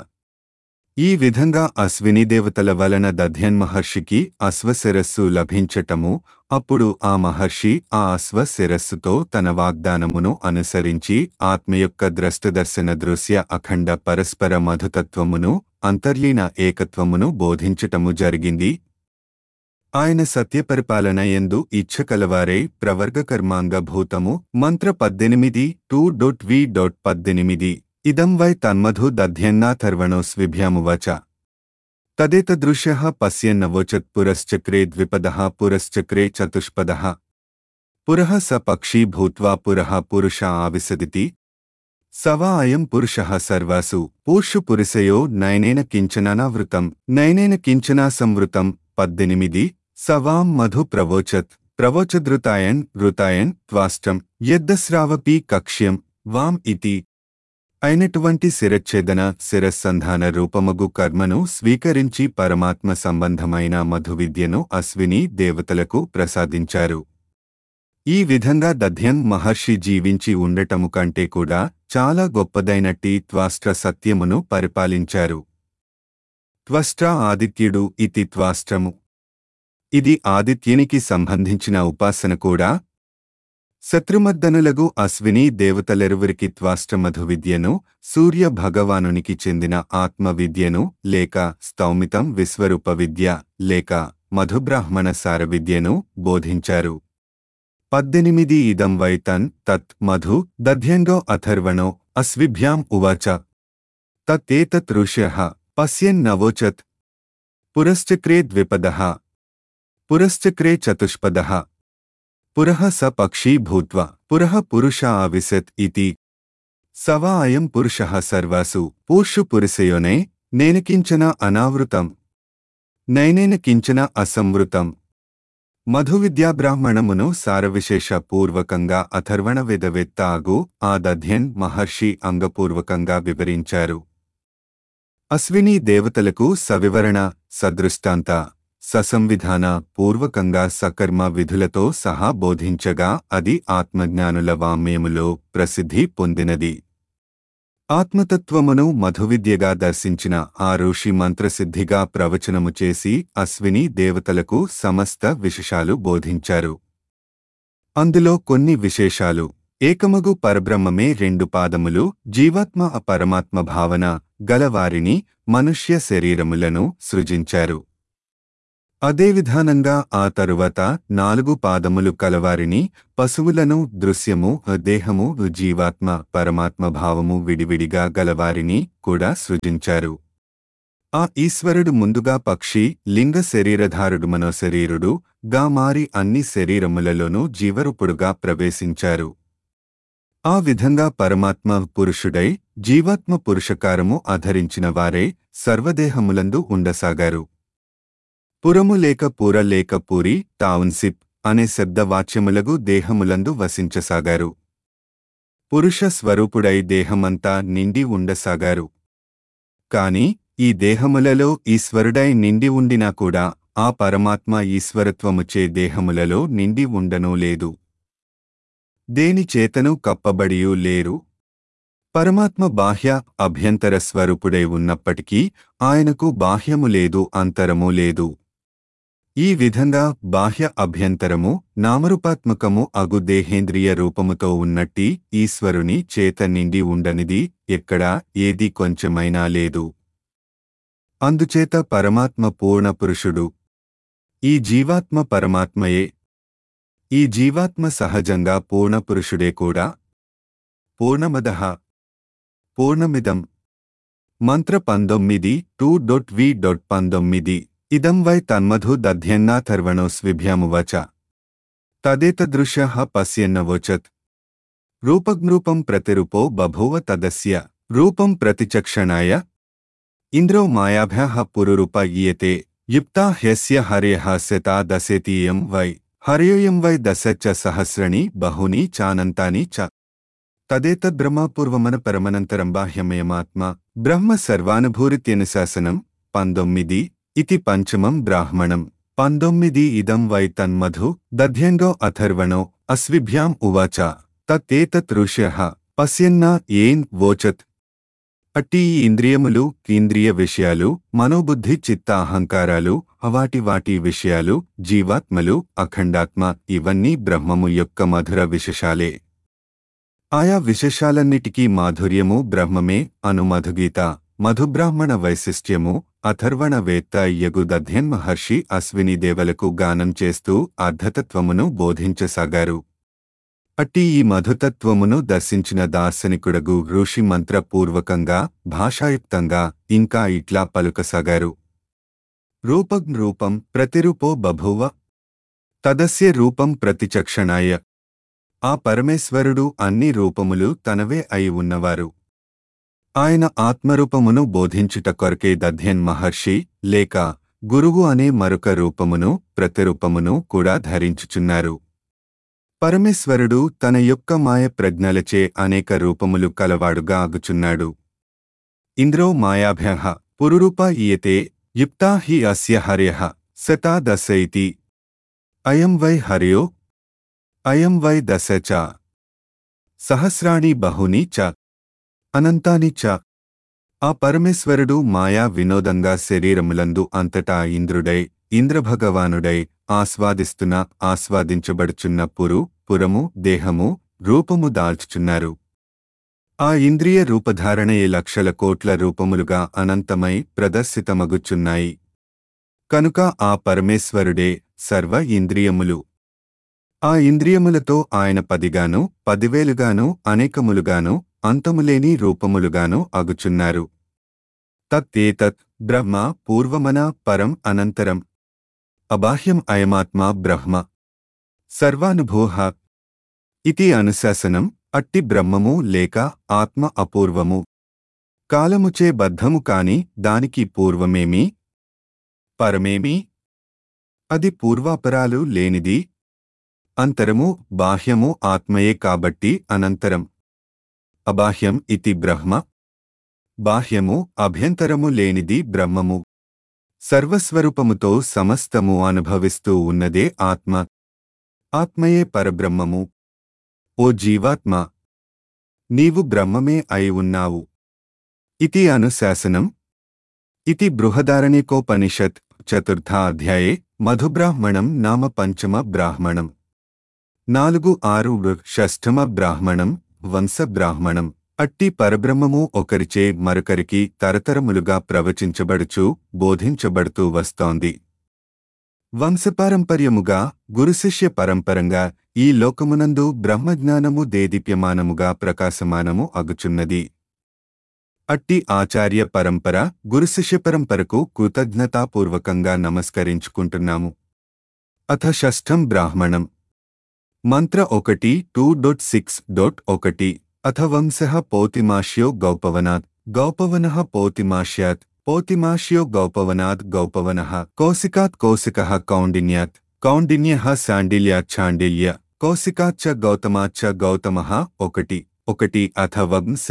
S1: ఈ విధంగా అశ్విని దేవతల వలన దధ్యన్ మహర్షికి అశ్వశిరస్సు లభించటము అప్పుడు ఆ మహర్షి ఆ అశ్వ శిరస్సుతో తన వాగ్దానమును అనుసరించి ఆత్మ యొక్క ద్రష్టదర్శన దృశ్య అఖండ పరస్పర మధుతత్వమును అంతర్లీన ఏకత్వమును బోధించటము జరిగింది ఆయన సత్యపరిపాలన ఎందు ఇచ్ఛ కలవారై ప్రవర్గకర్మాంగ భూతము మంత్ర పద్దెనిమిది టూ డొట్ వి డొట్ పద్దెనిమిది ఇదం వై తన్మధు దధ్యన్నాథర్వణోస్విభ్యామువచ తదేతదృశ్యః పశ్యన్నవోచత్ పురశ్చక్రే ద్విపదः పురశ్చక్రే చతుష్పదः పురః స పక్షీ భూత్వా పురః పురుష ఆవిశదితి స వా అయం పురుషः సర్వాసు పూర్షు పురుషయో నయనేన కించనావృతం నయనేన కించనా సంవృతం పద్దెనిమిది స వాం మధు ప్రవోచత్ ప్రవోచదృతాయన్ వృతాయన్ త్వాష్టం యద్దస్రావపి కక్ష్యం వాం ఇతి అయినటువంటి శిరచ్ఛేదన శిరస్సంధాన రూపమగు కర్మను స్వీకరించి పరమాత్మ సంబంధమైన మధువిద్యను అశ్విని దేవతలకు ప్రసాదించారు ఈ విధంగా దధ్యన్ మహర్షి జీవించి ఉండటము కంటే కూడా చాలా గొప్పదైనట్టి త్వాష్ట్ర సత్యమును పరిపాలించారు త్వష్ట్ర ఆదిత్యుడు ఇతి త్వాష్ట్రము ఇది ఆదిత్యునికి సంబంధించిన ఉపాసన కూడా శత్రుమర్దనులగు అశ్విని దేవతలెరువురికి త్వాష్టమధు విద్యను సూర్య భగవానునికి చెందిన ఆత్మ విద్యను లేక స్తౌమితం విశ్వరూప విద్య లేక మధుబ్రాహ్మణ సార విద్యను బోధించారు పద్దెనిమిది ఇదం వైతన్ తత్ మధు దధ్యంగో అథర్వణో అస్విభ్యాం ఉవాచ తత్తేతత్ ఋష్యః పశ్యన్నవోచత్ పురశ్చక్రే ద్విపదः పురశ్చక్రే చతుష్పదः పురః స పక్షీ భూత్వా పురః పురుష ఆవిశత్ ఇతి స వా అయం పురుషः సర్వాసు పూర్షు పురుషయోనే నేన కించన అనావృతం నైనేన కించన అసంవృతం మధువిద్యాబ్రాహ్మణమును సారవిశేష పూర్వకంగా అథర్వణ వేదవేత్త ఆగు ఆ దధ్యన్ మహర్షి అంగపూర్వకంగా వివరించారు అశ్విని దేవతలకు సవివరణ సదృష్టాంత ససంవిధాన పూర్వకంగా సకర్మ విధులతో సహా బోధించగా అది ఆత్మజ్ఞానుల వామ్యములో ప్రసిద్ధి పొందినది ఆత్మతత్వమును మధువిద్యగా దర్శించిన ఆ ఋషి మంత్రసిద్ధిగా ప్రవచనము చేసి అశ్విని దేవతలకు సమస్త విశేషాలు బోధించారు అందులో కొన్ని విశేషాలు ఏకమగు పరబ్రహ్మమే రెండు పాదములు జీవాత్మ పరమాత్మ భావన గలవారిని మనుష్య శరీరములను సృజించారు అదే విధానంగా ఆ తరువాత నాలుగు పాదములు కలవారిని పశువులను దృశ్యము దేహము జీవాత్మ పరమాత్మ భావము విడివిడిగా గలవారిని కూడా సృజించారు ఆ ఈశ్వరుడు ముందుగా పక్షి లింగ శరీరధారుడు మనోశరీరుడు గా మారి అన్ని శరీరములలోనూ జీవరూపుడుగా ప్రవేశించారు ఆ విధంగా పరమాత్మ పురుషుడై జీవాత్మ పురుషకారము ఆధరించిన వారే సర్వదేహములందు ఉండసాగారు పురము లేక పూర లేక పూరి టౌన్షిప్ అనే శబ్దవాచ్యములగు దేహములందు వసించసాగారు పురుష స్వరూపుడై దేహమంతా నిండి ఉండసాగారు కాని ఈ దేహములలో ఈశ్వరుడై నిండి ఉండినా కూడా ఆ పరమాత్మ ఈశ్వరత్వముచే దేహములలో నిండి ఉండనూ లేదు దేని చేతను కప్పబడియూ లేరు పరమాత్మ బాహ్య అభ్యంతర స్వరూపుడై ఉన్నప్పటికీ ఆయనకు బాహ్యము లేదు అంతరము లేదు ఈ విధంగా బాహ్య అభ్యంతరము నామరూపాత్మకము అగు దేహేంద్రియ రూపముతో ఉన్నట్టి ఈశ్వరుని చేత నిండి ఉండనిది ఎక్కడా ఏది కొంచెమైనా లేదు అందుచేత పరమాత్మ పూర్ణ పురుషుడు ఈ జీవాత్మ పరమాత్మయే ఈ జీవాత్మ సహజంగా పూర్ణ పురుషుడే కూడా పూర్ణమదః పూర్ణమిదం మంత్ర పంతొమ్మిది టూ డొట్ వి డొట్ పంతొమ్మిది ఇదం వై తన్మధు దధ్యన్నాథర్వణోస్విభ్యామువచ తదేతదృశ్య పశ్యన్నవోచత్ రూపగ్రూపం ప్రతిరూపో బభూవ తదస్య రూపం ప్రతిచక్షణాయ ఇంద్రో మాయాభ్యః పురురూప ఈయతే యుక్తా హ్యస్య హర్యః శతా దశేతీయం వై హర్యోయం వై దశ చ సహస్రణి బహూని చానంతాని చ తదేతద్బ్రహ్మపూర్వమన పరమనంతరం బాహ్యమయమాత్మ బ్రహ్మ సర్వానుభూరిత్యనుశాసనం పంతొమ్మిది ఇతి పంచమం బ్రాహ్మణం పంతొమ్మిది ఇదం వై తన్మధు దధ్యంగో అథర్వణో అస్విభ్యాం ఉవాచ తత్తేతత్ ఋష్యః పశ్యన్నా ఏన్ వోచత్ అట్టి ఈ ఇంద్రియములు ఇంద్రియ విషయాలు మనోబుద్ధి చిత్త అహంకారాలు అవాటి వాటి విషయాలు జీవాత్మలు అఖండాత్మ ఇవన్నీ బ్రహ్మము యొక్క మధుర విశేషాలే ఆయా విశేషాలన్నిటికీ మాధుర్యము బ్రహ్మమే అను మధుగీత మధుబ్రాహ్మణ వైశిష్ట్యము అథర్వణ వేత్త యగు దధ్యన్ మహర్షి అశ్విని దేవలకు గానం చేస్తూ అర్ధతత్వమును బోధించసాగారు అట్టి ఈ మధుతత్వమును దర్శించిన దార్శనికుడగు ఋషి మంత్రపూర్వకంగా భాషాయుక్తంగా ఇంకా ఇట్లా పలుకసాగారు రూపం రూపం ప్రతిరూపో బభూవ తదస్య రూపం ప్రతిచక్షణాయ ఆ పరమేశ్వరుడు అన్ని రూపములు తనవే అయి ఉన్నవారు ఆయన ఆత్మరూపమును బోధించుట కొరకే దధ్యన్ మహర్షి లేక గురువు అనే మరొక రూపమును ప్రతిరూపమును కూడా ధరించుచున్నారు పరమేశ్వరుడు తన యొక్క మాయ ప్రజ్ఞలచే అనేక రూపములు కలవాడుగా ఆగుచున్నాడు ఇంద్రో మాయాభ్య పురురూప ఈయతే యుక్తా హి అస్య హర్య శతా దశ ఇతి అయం వై హర్యో అయం వై దశ చ సహస్రాణి బహుని చ అనంతాని చ ఆ పరమేశ్వరుడు మాయా వినోదంగా శరీరములందు అంతటా ఇంద్రుడై ఇంద్రభగవానుడై ఆస్వాదిస్తున్న ఆస్వాదించబడుచున్న పురు పురము దేహము రూపము దాల్చుచున్నారు ఆ ఇంద్రియ రూపధారణయే లక్షల కోట్ల రూపములుగా అనంతమై ప్రదర్శితమగుచున్నాయి కనుక ఆ పరమేశ్వరుడే సర్వ ఇంద్రియములు ఆ ఇంద్రియములతో ఆయన పదిగాను పదివేలుగాను అనేకములుగాను అంతములేని రూపములుగాను అగుచున్నారు తత్తేతత్ బ్రహ్మ పూర్వమన పరం అనంతరం అబాహ్యం అయమాత్మ బ్రహ్మ సర్వానుభూహ ఇతి అనుశాసనం అట్టి బ్రహ్మము లేక ఆత్మ అపూర్వము కాలముచే బద్ధము కాని దానికి పూర్వమేమి పరమేమి అది పూర్వాపరాలు లేనిది అంతరము బాహ్యము ఆత్మయే కాబట్టి అనంతరం అబాహ్యం ఇతి బ్రహ్మ బాహ్యము అభ్యంతరము లేనిది బ్రహ్మము సర్వస్వరూపముతో సమస్తము అనుభవిస్తూ ఉన్నదే ఆత్మ ఆత్మయే పరబ్రహ్మము ఓ జీవాత్మ నీవు బ్రహ్మమే అయి ఉన్నావు ఇతి అనుశాసనం ఇతి బృహదారణికోపనిషత్ చతుర్థాధ్యాయే మధుబ్రాహ్మణం నామ పంచమ బ్రాహ్మణం నాలుగు ఆరు వృ- షష్ఠమ బ్రాహ్మణం వంశ బ్రాహ్మణం అట్టి పరబ్రహ్మము ఒకరిచే మరొకరికి తరతరములుగా ప్రవచించబడుచు బోధించబడుతూ వస్తోంది వంశపారంపర్యముగా గురుశిష్య పరంపరంగా ఈ లోకమునందు బ్రహ్మజ్ఞానము దేదీప్యమానముగా ప్రకాశమానము అగుచున్నది అట్టి ఆచార్య పరంపర గురుశిష్య పరంపరకు కృతజ్ఞతాపూర్వకంగా నమస్కరించుకుంటున్నాము అథ షష్ఠం బ్రాహ్మణం మంత్ర ఒకటి టూ డొట్ సిక్స్ డొట్ ఒకటి అథ వంశ పౌతిమాష్యో గౌపవనాత్ గౌపవన పౌతిమాష్యాత్ పౌతిమాష్యో గౌపవనాత్ గౌపవన కౌశికాత్ కౌశిక కౌండిన్యాత్ కౌండిన్య శాండిల్యాత్ ఛాండిల్య కౌశికాచ్చ గౌతమాచ్చ గౌతమ ఒకటి ఒకటి అథ వంశ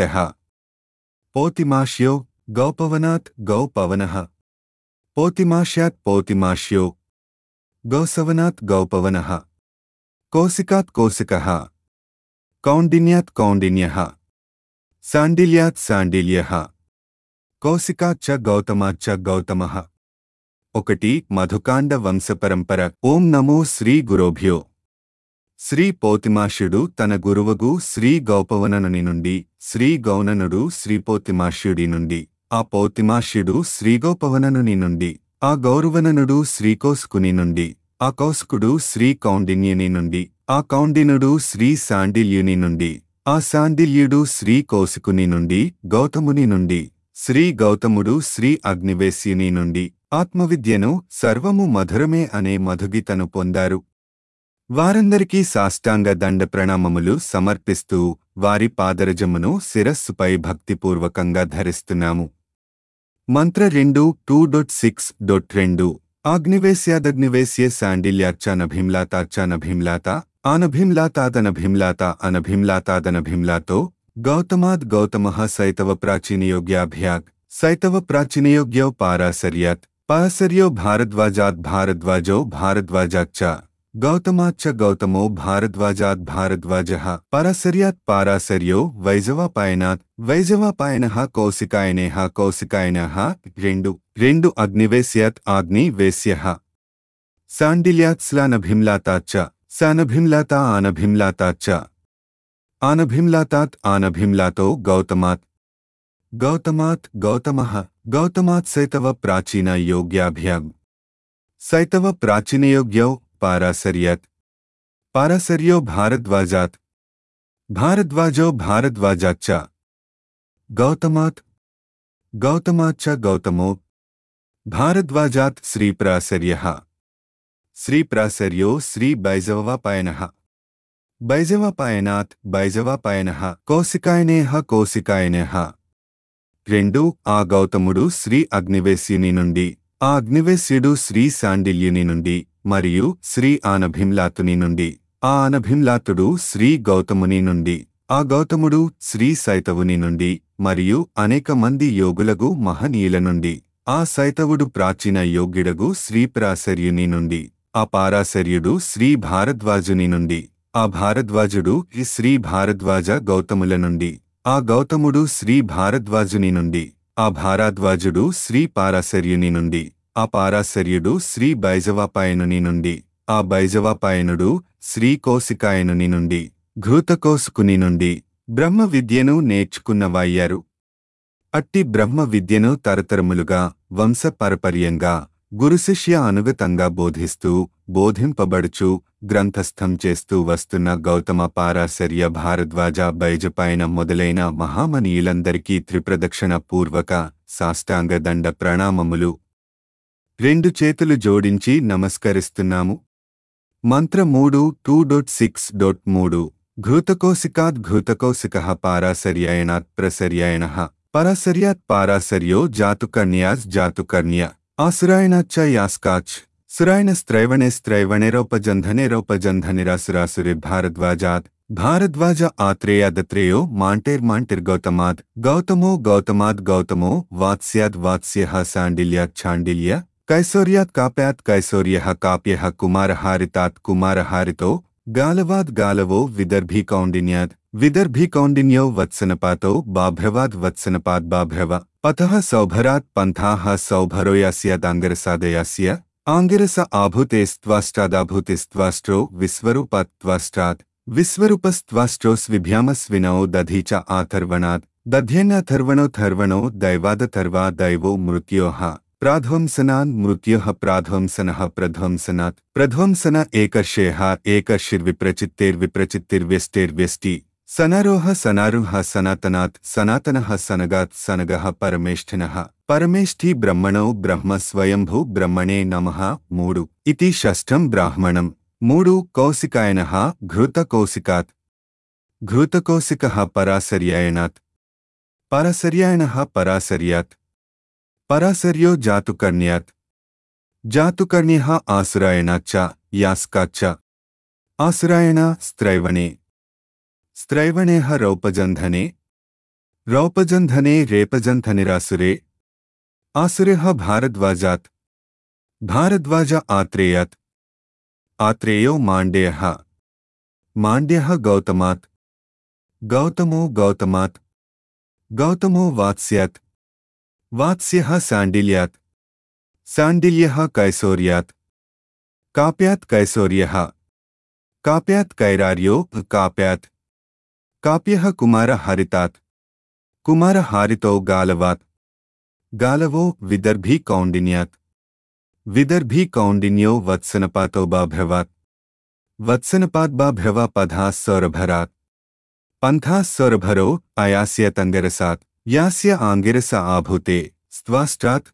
S1: పౌతిమాష్యో గౌపవనాత్ గౌపవన పౌతిమాష్యాత్ పౌతిమాష్యో గౌసవనాత్ గౌపవన కౌశికాత్ కౌశిక కౌండిన్యాత్ కౌండిన్య శాండిల్యాత్ శాండిల్య కౌశికాచ్చ గౌతమాచ్చ గౌతమ ఒకటి మధుకాండ వంశపరంపర ఓం నమో శ్రీ గురోభ్యో శ్రీ పౌతిమాష్యుడు తన గురువగు శ్రీ గౌపవననుని నుండి శ్రీ గౌననుడు శ్రీ పౌతిమాష్యుడి నుండి ఆ పౌతిమాష్యుడు శ్రీ గౌపవననుని నుండి ఆ గౌరవననుడు శ్రీకౌసుకుని నుండి ఆ కౌసుకుడు శ్రీ కౌండిన్యుని నుండి ఆ కౌండినుడు శ్రీ శాండిల్యుని నుండి ఆ శాండిల్యుడు శ్రీ కౌశికుని నుండి గౌతముని నుండి శ్రీ గౌతముడు శ్రీ అగ్నివేశ్యుని నుండి ఆత్మవిద్యను సర్వము మధురమే అనే మధుగీతను పొందారు వారందరికీ సాష్టాంగ దండ ప్రణామములు సమర్పిస్తూ వారి పాదరజమును శిరస్సుపై భక్తిపూర్వకంగా ధరిస్తున్నాము మంత్ర రెండు టూ డొట్ సిక్స్ డొట్ రెండు ఆగ్నివేశ్యాదగ్నివేశ్య శాండిల్యాచ్చానభిమ్లాతాచ్చానభిమ్లాత ఆనభిమ్లాతాదనభిమ్లాత అనభిమ్లాతాదనభిమ్లాతో గౌతమాద్ గౌతమ సైతవ ప్రాచీనయోగ్యాభ్యాగ్ సైతవ ప్రాచీనయోగ్యో పారాసర్యాత్ పారాసర్యో భారద్వాజాత్ భారద్వాజో భారద్వాజాచ్చ గౌతమాచ్చ గౌతమో భారద్వాజాత్ భారద్వాజ పరాసర్యాత్ పారాసర్యో వైజవాపాయనాత్ వైజవాపాయన కౌశికాయనేహ కౌశికాయన రెండు రెండు అగ్నివేశ్యాత్ ఆగ్నివేశ్య శాండిల్యాత్ స్లానభిమ్లాతాచ్చ శానభిమ్లాతా ఆనభిమ్లాతాచ్చ ఆనభిమ్లాతాత్ ఆనభిమ్లాతో గౌతమాత్ గౌతమాత్ గౌతమ గౌతమాత్ సైతవ ప్రాచీన యోగ్యాభ్యాం సైతవ ప్రాచీనయోగ్యౌ పారాసర్యాత్ పారాసర్యో భారద్వాజాత్ భారద్వాజో భారద్వాజాచ్చ గౌతమాత్ గౌతమాచ్చ గౌతమో భారద్వాజాత్ శ్రీప్రాసర్య శ్రీప్రాసర్యో శ్రీ బైజవవాపాయన బైజవాపాయనాత్ బైజవాపాయన కౌశికాయనేహ కౌశికాయనేహ రెండు ఆ గౌతముడు శ్రీ అగ్నివేశ్యుని నుండి ఆ అగ్నివేశ్యుడు శ్రీ శాండిల్యుని నుండి మరియు శ్రీ ఆనభిమ్లాతుని నుండి ఆ ఆనభిమ్లాతుడు శ్రీ గౌతముని నుండి ఆ గౌతముడు శ్రీ సైతవుని నుండి మరియు అనేక మంది యోగులగు మహనీయుల నుండి ఆ సైతవుడు ప్రాచీన యోగ్యుడగు శ్రీ ప్రాసర్యుని నుండి ఆ పారాసర్యుడు శ్రీ భారద్వాజుని నుండి ఆ భారద్వాజుడు ఈ శ్రీ భారద్వాజ గౌతముల నుండి ఆ గౌతముడు శ్రీ భారద్వాజుని నుండి ఆ భారద్వాజుడు శ్రీ పారాసర్యుని నుండి ఆ పారాసర్యుడు శ్రీ బైజవాపాయనుని నుండి ఆ బైజవాపాయనుడు శ్రీ కౌశికాయనుని నుండి ఘృతకౌసుకుని నుండి బ్రహ్మ విద్యను నేర్చుకున్నవయ్యారు అట్టి బ్రహ్మ విద్యను తరతరములుగా వంశపరపర్యంగా గురుశిష్య అనుగతంగా బోధిస్తూ బోధింపబడుచు గ్రంథస్థం చేస్తూ వస్తున్న గౌతమ పారాశర్య భారద్వాజ బైజపాయన మొదలైన మహామనీయులందరికీ త్రిప్రదక్షిణ పూర్వక సాష్టాంగ దండ ప్రణామములు రెండు చేతులు జోడించి నమస్కరిస్తున్నాము మంత్ర మూడు టూ డొట్ సిక్స్ డొట్ మూడు ఘృతకౌశికాద్ ఘృతకౌశిక పారాసర్యాయణాత్ ప్రసర్యాయణ పరాసర్యాత్ పారాసర్యో జాతుకర్ణ్యాస్ జాతుకర్ణ్య ఆసురాయణాచ్చ యాస్కాచ్ సురాయణ స్త్రైవణే స్త్రైవణేరౌపజంధనిరౌపజంధనిరాసురాసురి భారద్వాజాత్ భారద్వాజ ఆత్రేయాదత్రేయో మాంటేర్మాంటిర్గౌతమాద్ గౌతమో గౌతమాద్ గౌతమో వాత్స్యాద్ వాత్స్య శాండిల్యాత్ ఛాండిల్య కైసోర్యాత్ కాప్యాత్ కైసోర్య కాప్య కుమారహారితాత్ కుమారహారితో గాలవాద్ గాలవో విదర్భీ కౌండిన్యాద్ విదర్భీ కౌండిన్యో వత్సనపాతో బాభ్రవాద్ వత్సనపాద్ బాభ్రవ పథః సౌభరాత్ పంథాః సౌభరోయాస్యాదాంగరసాదయాస్య ఆంగిరస ఆభూతేస్త్వాష్టాదాభూతిస్త్వాష్ట్రో విశ్వరూపత్వాష్టాత్ విశ్వరూపస్త్వాష్ట్రోస్విభ్యామస్వినో దధీచ ఆథర్వణాత్ దధ్యేనాథర్వణోథర్వణో దైవాదథర్వా దైవో మృత్యోః ప్రాధ్వంసనాన్ మృత్యోః ప్రాధ్వంసనః ప్రధ్వంసనాత్ ప్రధ్వంసన ఏకర్షేః ఏకర్షిర్విప్రచిత్తేర్విప్రచిత్తిర్వ్యష్టేర్వ్యష్టి సనరోహ సనారుహ సనాతనాత్ సనాతనః సనగాత్ సనగః పరమేష్ఠినః పరమేష్ఠి బ్రహ్మణో బ్రహ్మ స్వయంభూ బ్రహ్మణే నమః మూడు ఇతి షష్ఠం బ్రాహ్మణం మూడు కౌశికాయనః ఘృతకౌశికాత్ ఘృతకౌశికः పరాశర్యాయనాత్ పరాశర్యాయనः పరాశర్యాత్ పరాశర్యో జాతుకర్ణ్యాత్ జాతుకర్ణ్యः ఆసురాయణాచ్చ యాస్కాచ్చ ఆసురాయణ స్త్రైవణే స్త్రైవణేః రౌపజంధనే రౌపజంధనే రేపజంధనిరాసురే ఆసురేః భారద్వాజాత్ భారద్వాజ ఆత్రేయాత్ ఆత్రేయో మాండేయः మాండ్యः గౌతమాత్ గౌతమో గౌతమాత్ గౌతమో వాత్స్యాత్ వాత్స్యः శాण्डिल्यात् శాण्डिल्यः कैसोर्यात् काप्यात् कैसोर्यः काप्यात् कैरार्यो काप्यात् काप्यः कुमारहरितात् कुमारहारितो गालवात् गालवो विदर्भी कौण्डिन्यात् विदर्भी कौण्डिन्यो वत्सनपातो बाभ्रवात् वत्सनपाद्बाभ्रवा पधाः सौरभरात् पन्थाः सौरभरो अयास्यतङ्गरसात् यास्य आङ्गिरस आभूते स्त्वाष्टात्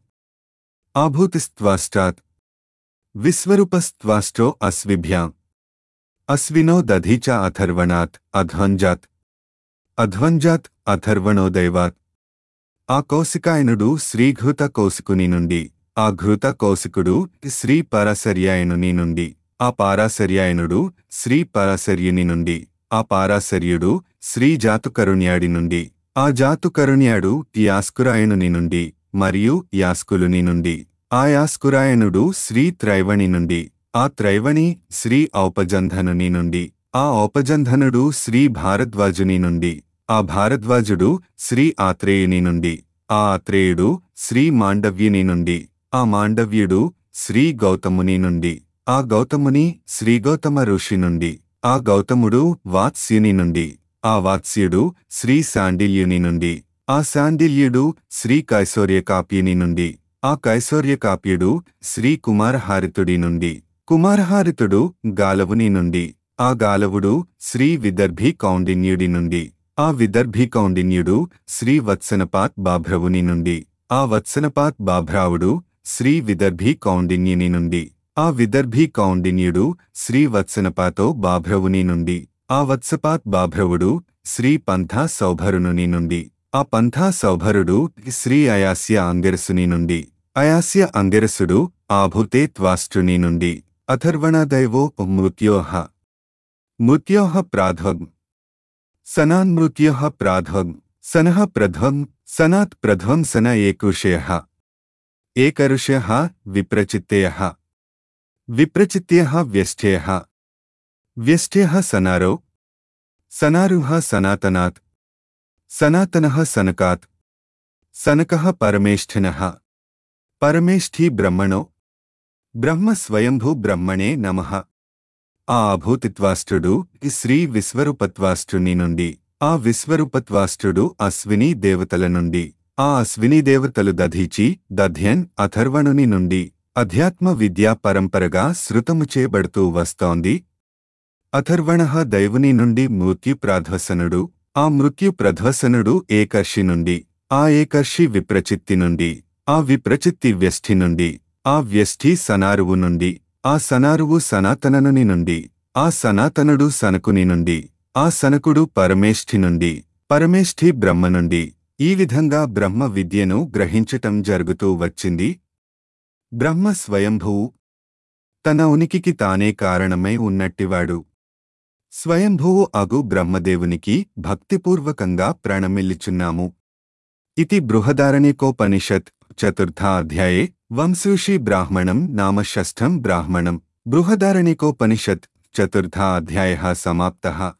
S1: आभूतिस्त्वाष्टात् विश्वरूपस्त्वाष्टो अस्विभ्याम् అశ్వినో దధీచ అథర్వణాత్ అధ్వంజాత్ అధ్వంజాత్ అథర్వణో దైవాత్ ఆ కౌశికాయనుడు శ్రీఘృత కౌశికుని నుండి ఆ ఘృత కౌశికుడు శ్రీ పరాశర్యాయనుని నుండి ఆ పారాశర్యాయనుడు శ్రీ పరాశర్యుని నుండి ఆ పారాశర్యుడు శ్రీ జాతుకరుణ్యాడి నుండి ఆ జాతుకరుణ్యాడు యాస్కురాయనుని నుండి మరియు యాస్కులుని నుండి ఆ యాస్కురాయనుడు శ్రీ త్రైవణి నుండి ఆ త్రైవణి శ్రీ ఔపజంధనుని నుండి ఆ ఔపజంధనుడు శ్రీ భారద్వాజుని నుండి ఆ భారద్వాజుడు శ్రీ ఆత్రేయుని నుండి ఆ ఆత్రేయుడు శ్రీ మాండవ్యుని నుండి ఆ మాండవ్యుడు శ్రీ గౌతముని నుండి ఆ గౌతముని శ్రీ గౌతమ ఋషి నుండి ఆ గౌతముడు వాత్స్యుని నుండి ఆ వాత్స్యుడు శ్రీ శాండిల్యుని నుండి ఆ శాండిల్యుడు శ్రీ కైశోర్యకాప్యుని నుండి ఆ కైశోర్యకాప్యుడు శ్రీ కుమారహారితుడి నుండి కుమారహారితుడు గాలవుని నుండి ఆ గాలవుడు శ్రీ విదర్భి కౌండిన్యుడి నుండి ఆ విదర్భి కౌండిన్యుడు శ్రీ వత్సనపాత్ బాభ్రవుని నుండి ఆ వత్సనపాత్ బాభ్రావుడు శ్రీ విదర్భి కౌండిన్యుని నుండి ఆ విదర్భి కౌండిన్యుడు శ్రీ వత్సనపాతో బాభ్రవుని నుండి ఆ వత్సపాత్ బాభ్రవుడు శ్రీ పంథా సౌభరునుని నుండి ఆ పంథా సౌభరుడు శ్రీ అయాస్య అంగరసుని నుండి అయాస్య అంగరసుడు ఆభూతే త్వాష్టుని నుండి అథర్వణదైవో మృత్యోః మృత్యోః ప్రాధ్వం సనాన్మృత్యోః ప్రాధ్వం సనః ప్రధ్వం సనాత్ ప్రధ్వం సన ఏకృషయః ఏకరుషయః విప్రచిత్తయః విప్రచిత్యః వ్యష్ట్యః వ్యష్ట్యః సనారో సనారుః సనాతనాత్ సనాతనः సనకాత్ సనకः పరమేష్ఠినः పరమేష్ఠీ బ్రహ్మణో బ్రహ్మ స్వయంభూ బ్రహ్మణే నమః ఆ అభూతిత్వాష్టుడు శ్రీ విశ్వరూపత్వాష్టుని నుండి ఆ విశ్వరూపత్వాష్టుడు అశ్విని దేవతల నుండి ఆ అశ్విని దేవతలు దధీచి దధ్యన్ అథర్వణుని నుండి అధ్యాత్మ విద్యా పరంపరగా శృతము చేయబడుతూ వస్తోంది అథర్వణ దైవుని నుండి మృత్యు ప్రాధ్వసనుడు ఆ మృత్యు ప్రధ్వసనుడు ఏకర్షి నుండి ఆ ఏకర్షి విప్రచిత్తి నుండి ఆ విప్రచిత్తి వ్యష్ఠి నుండి ఆ వ్యష్ఠి సనారువు నుండి ఆ సనారువు సనాతననుని నుండి ఆ సనాతనుడు సనకుని నుండి ఆ సనకుడు పరమేష్ఠి నుండి పరమేష్ఠి బ్రహ్మ నుండి ఈ విధంగా బ్రహ్మ విద్యను గ్రహించటం జరుగుతూ వచ్చింది బ్రహ్మ స్వయంభువు తన ఉనికికి తానే కారణమై ఉన్నట్టివాడు స్వయంభువు అగు బ్రహ్మదేవునికి భక్తిపూర్వకంగా ప్రణమిల్లిచున్నాము ఇతి బృహదారణికోపనిషత్ చతుర్థాధ్యాయే వంశూషి బ్రాహ్మణం నామ షష్ఠం బ్రాహ్మణం బృహదారణికోపనిషత్ చతుర్థాధ్యాయ సమాప్తः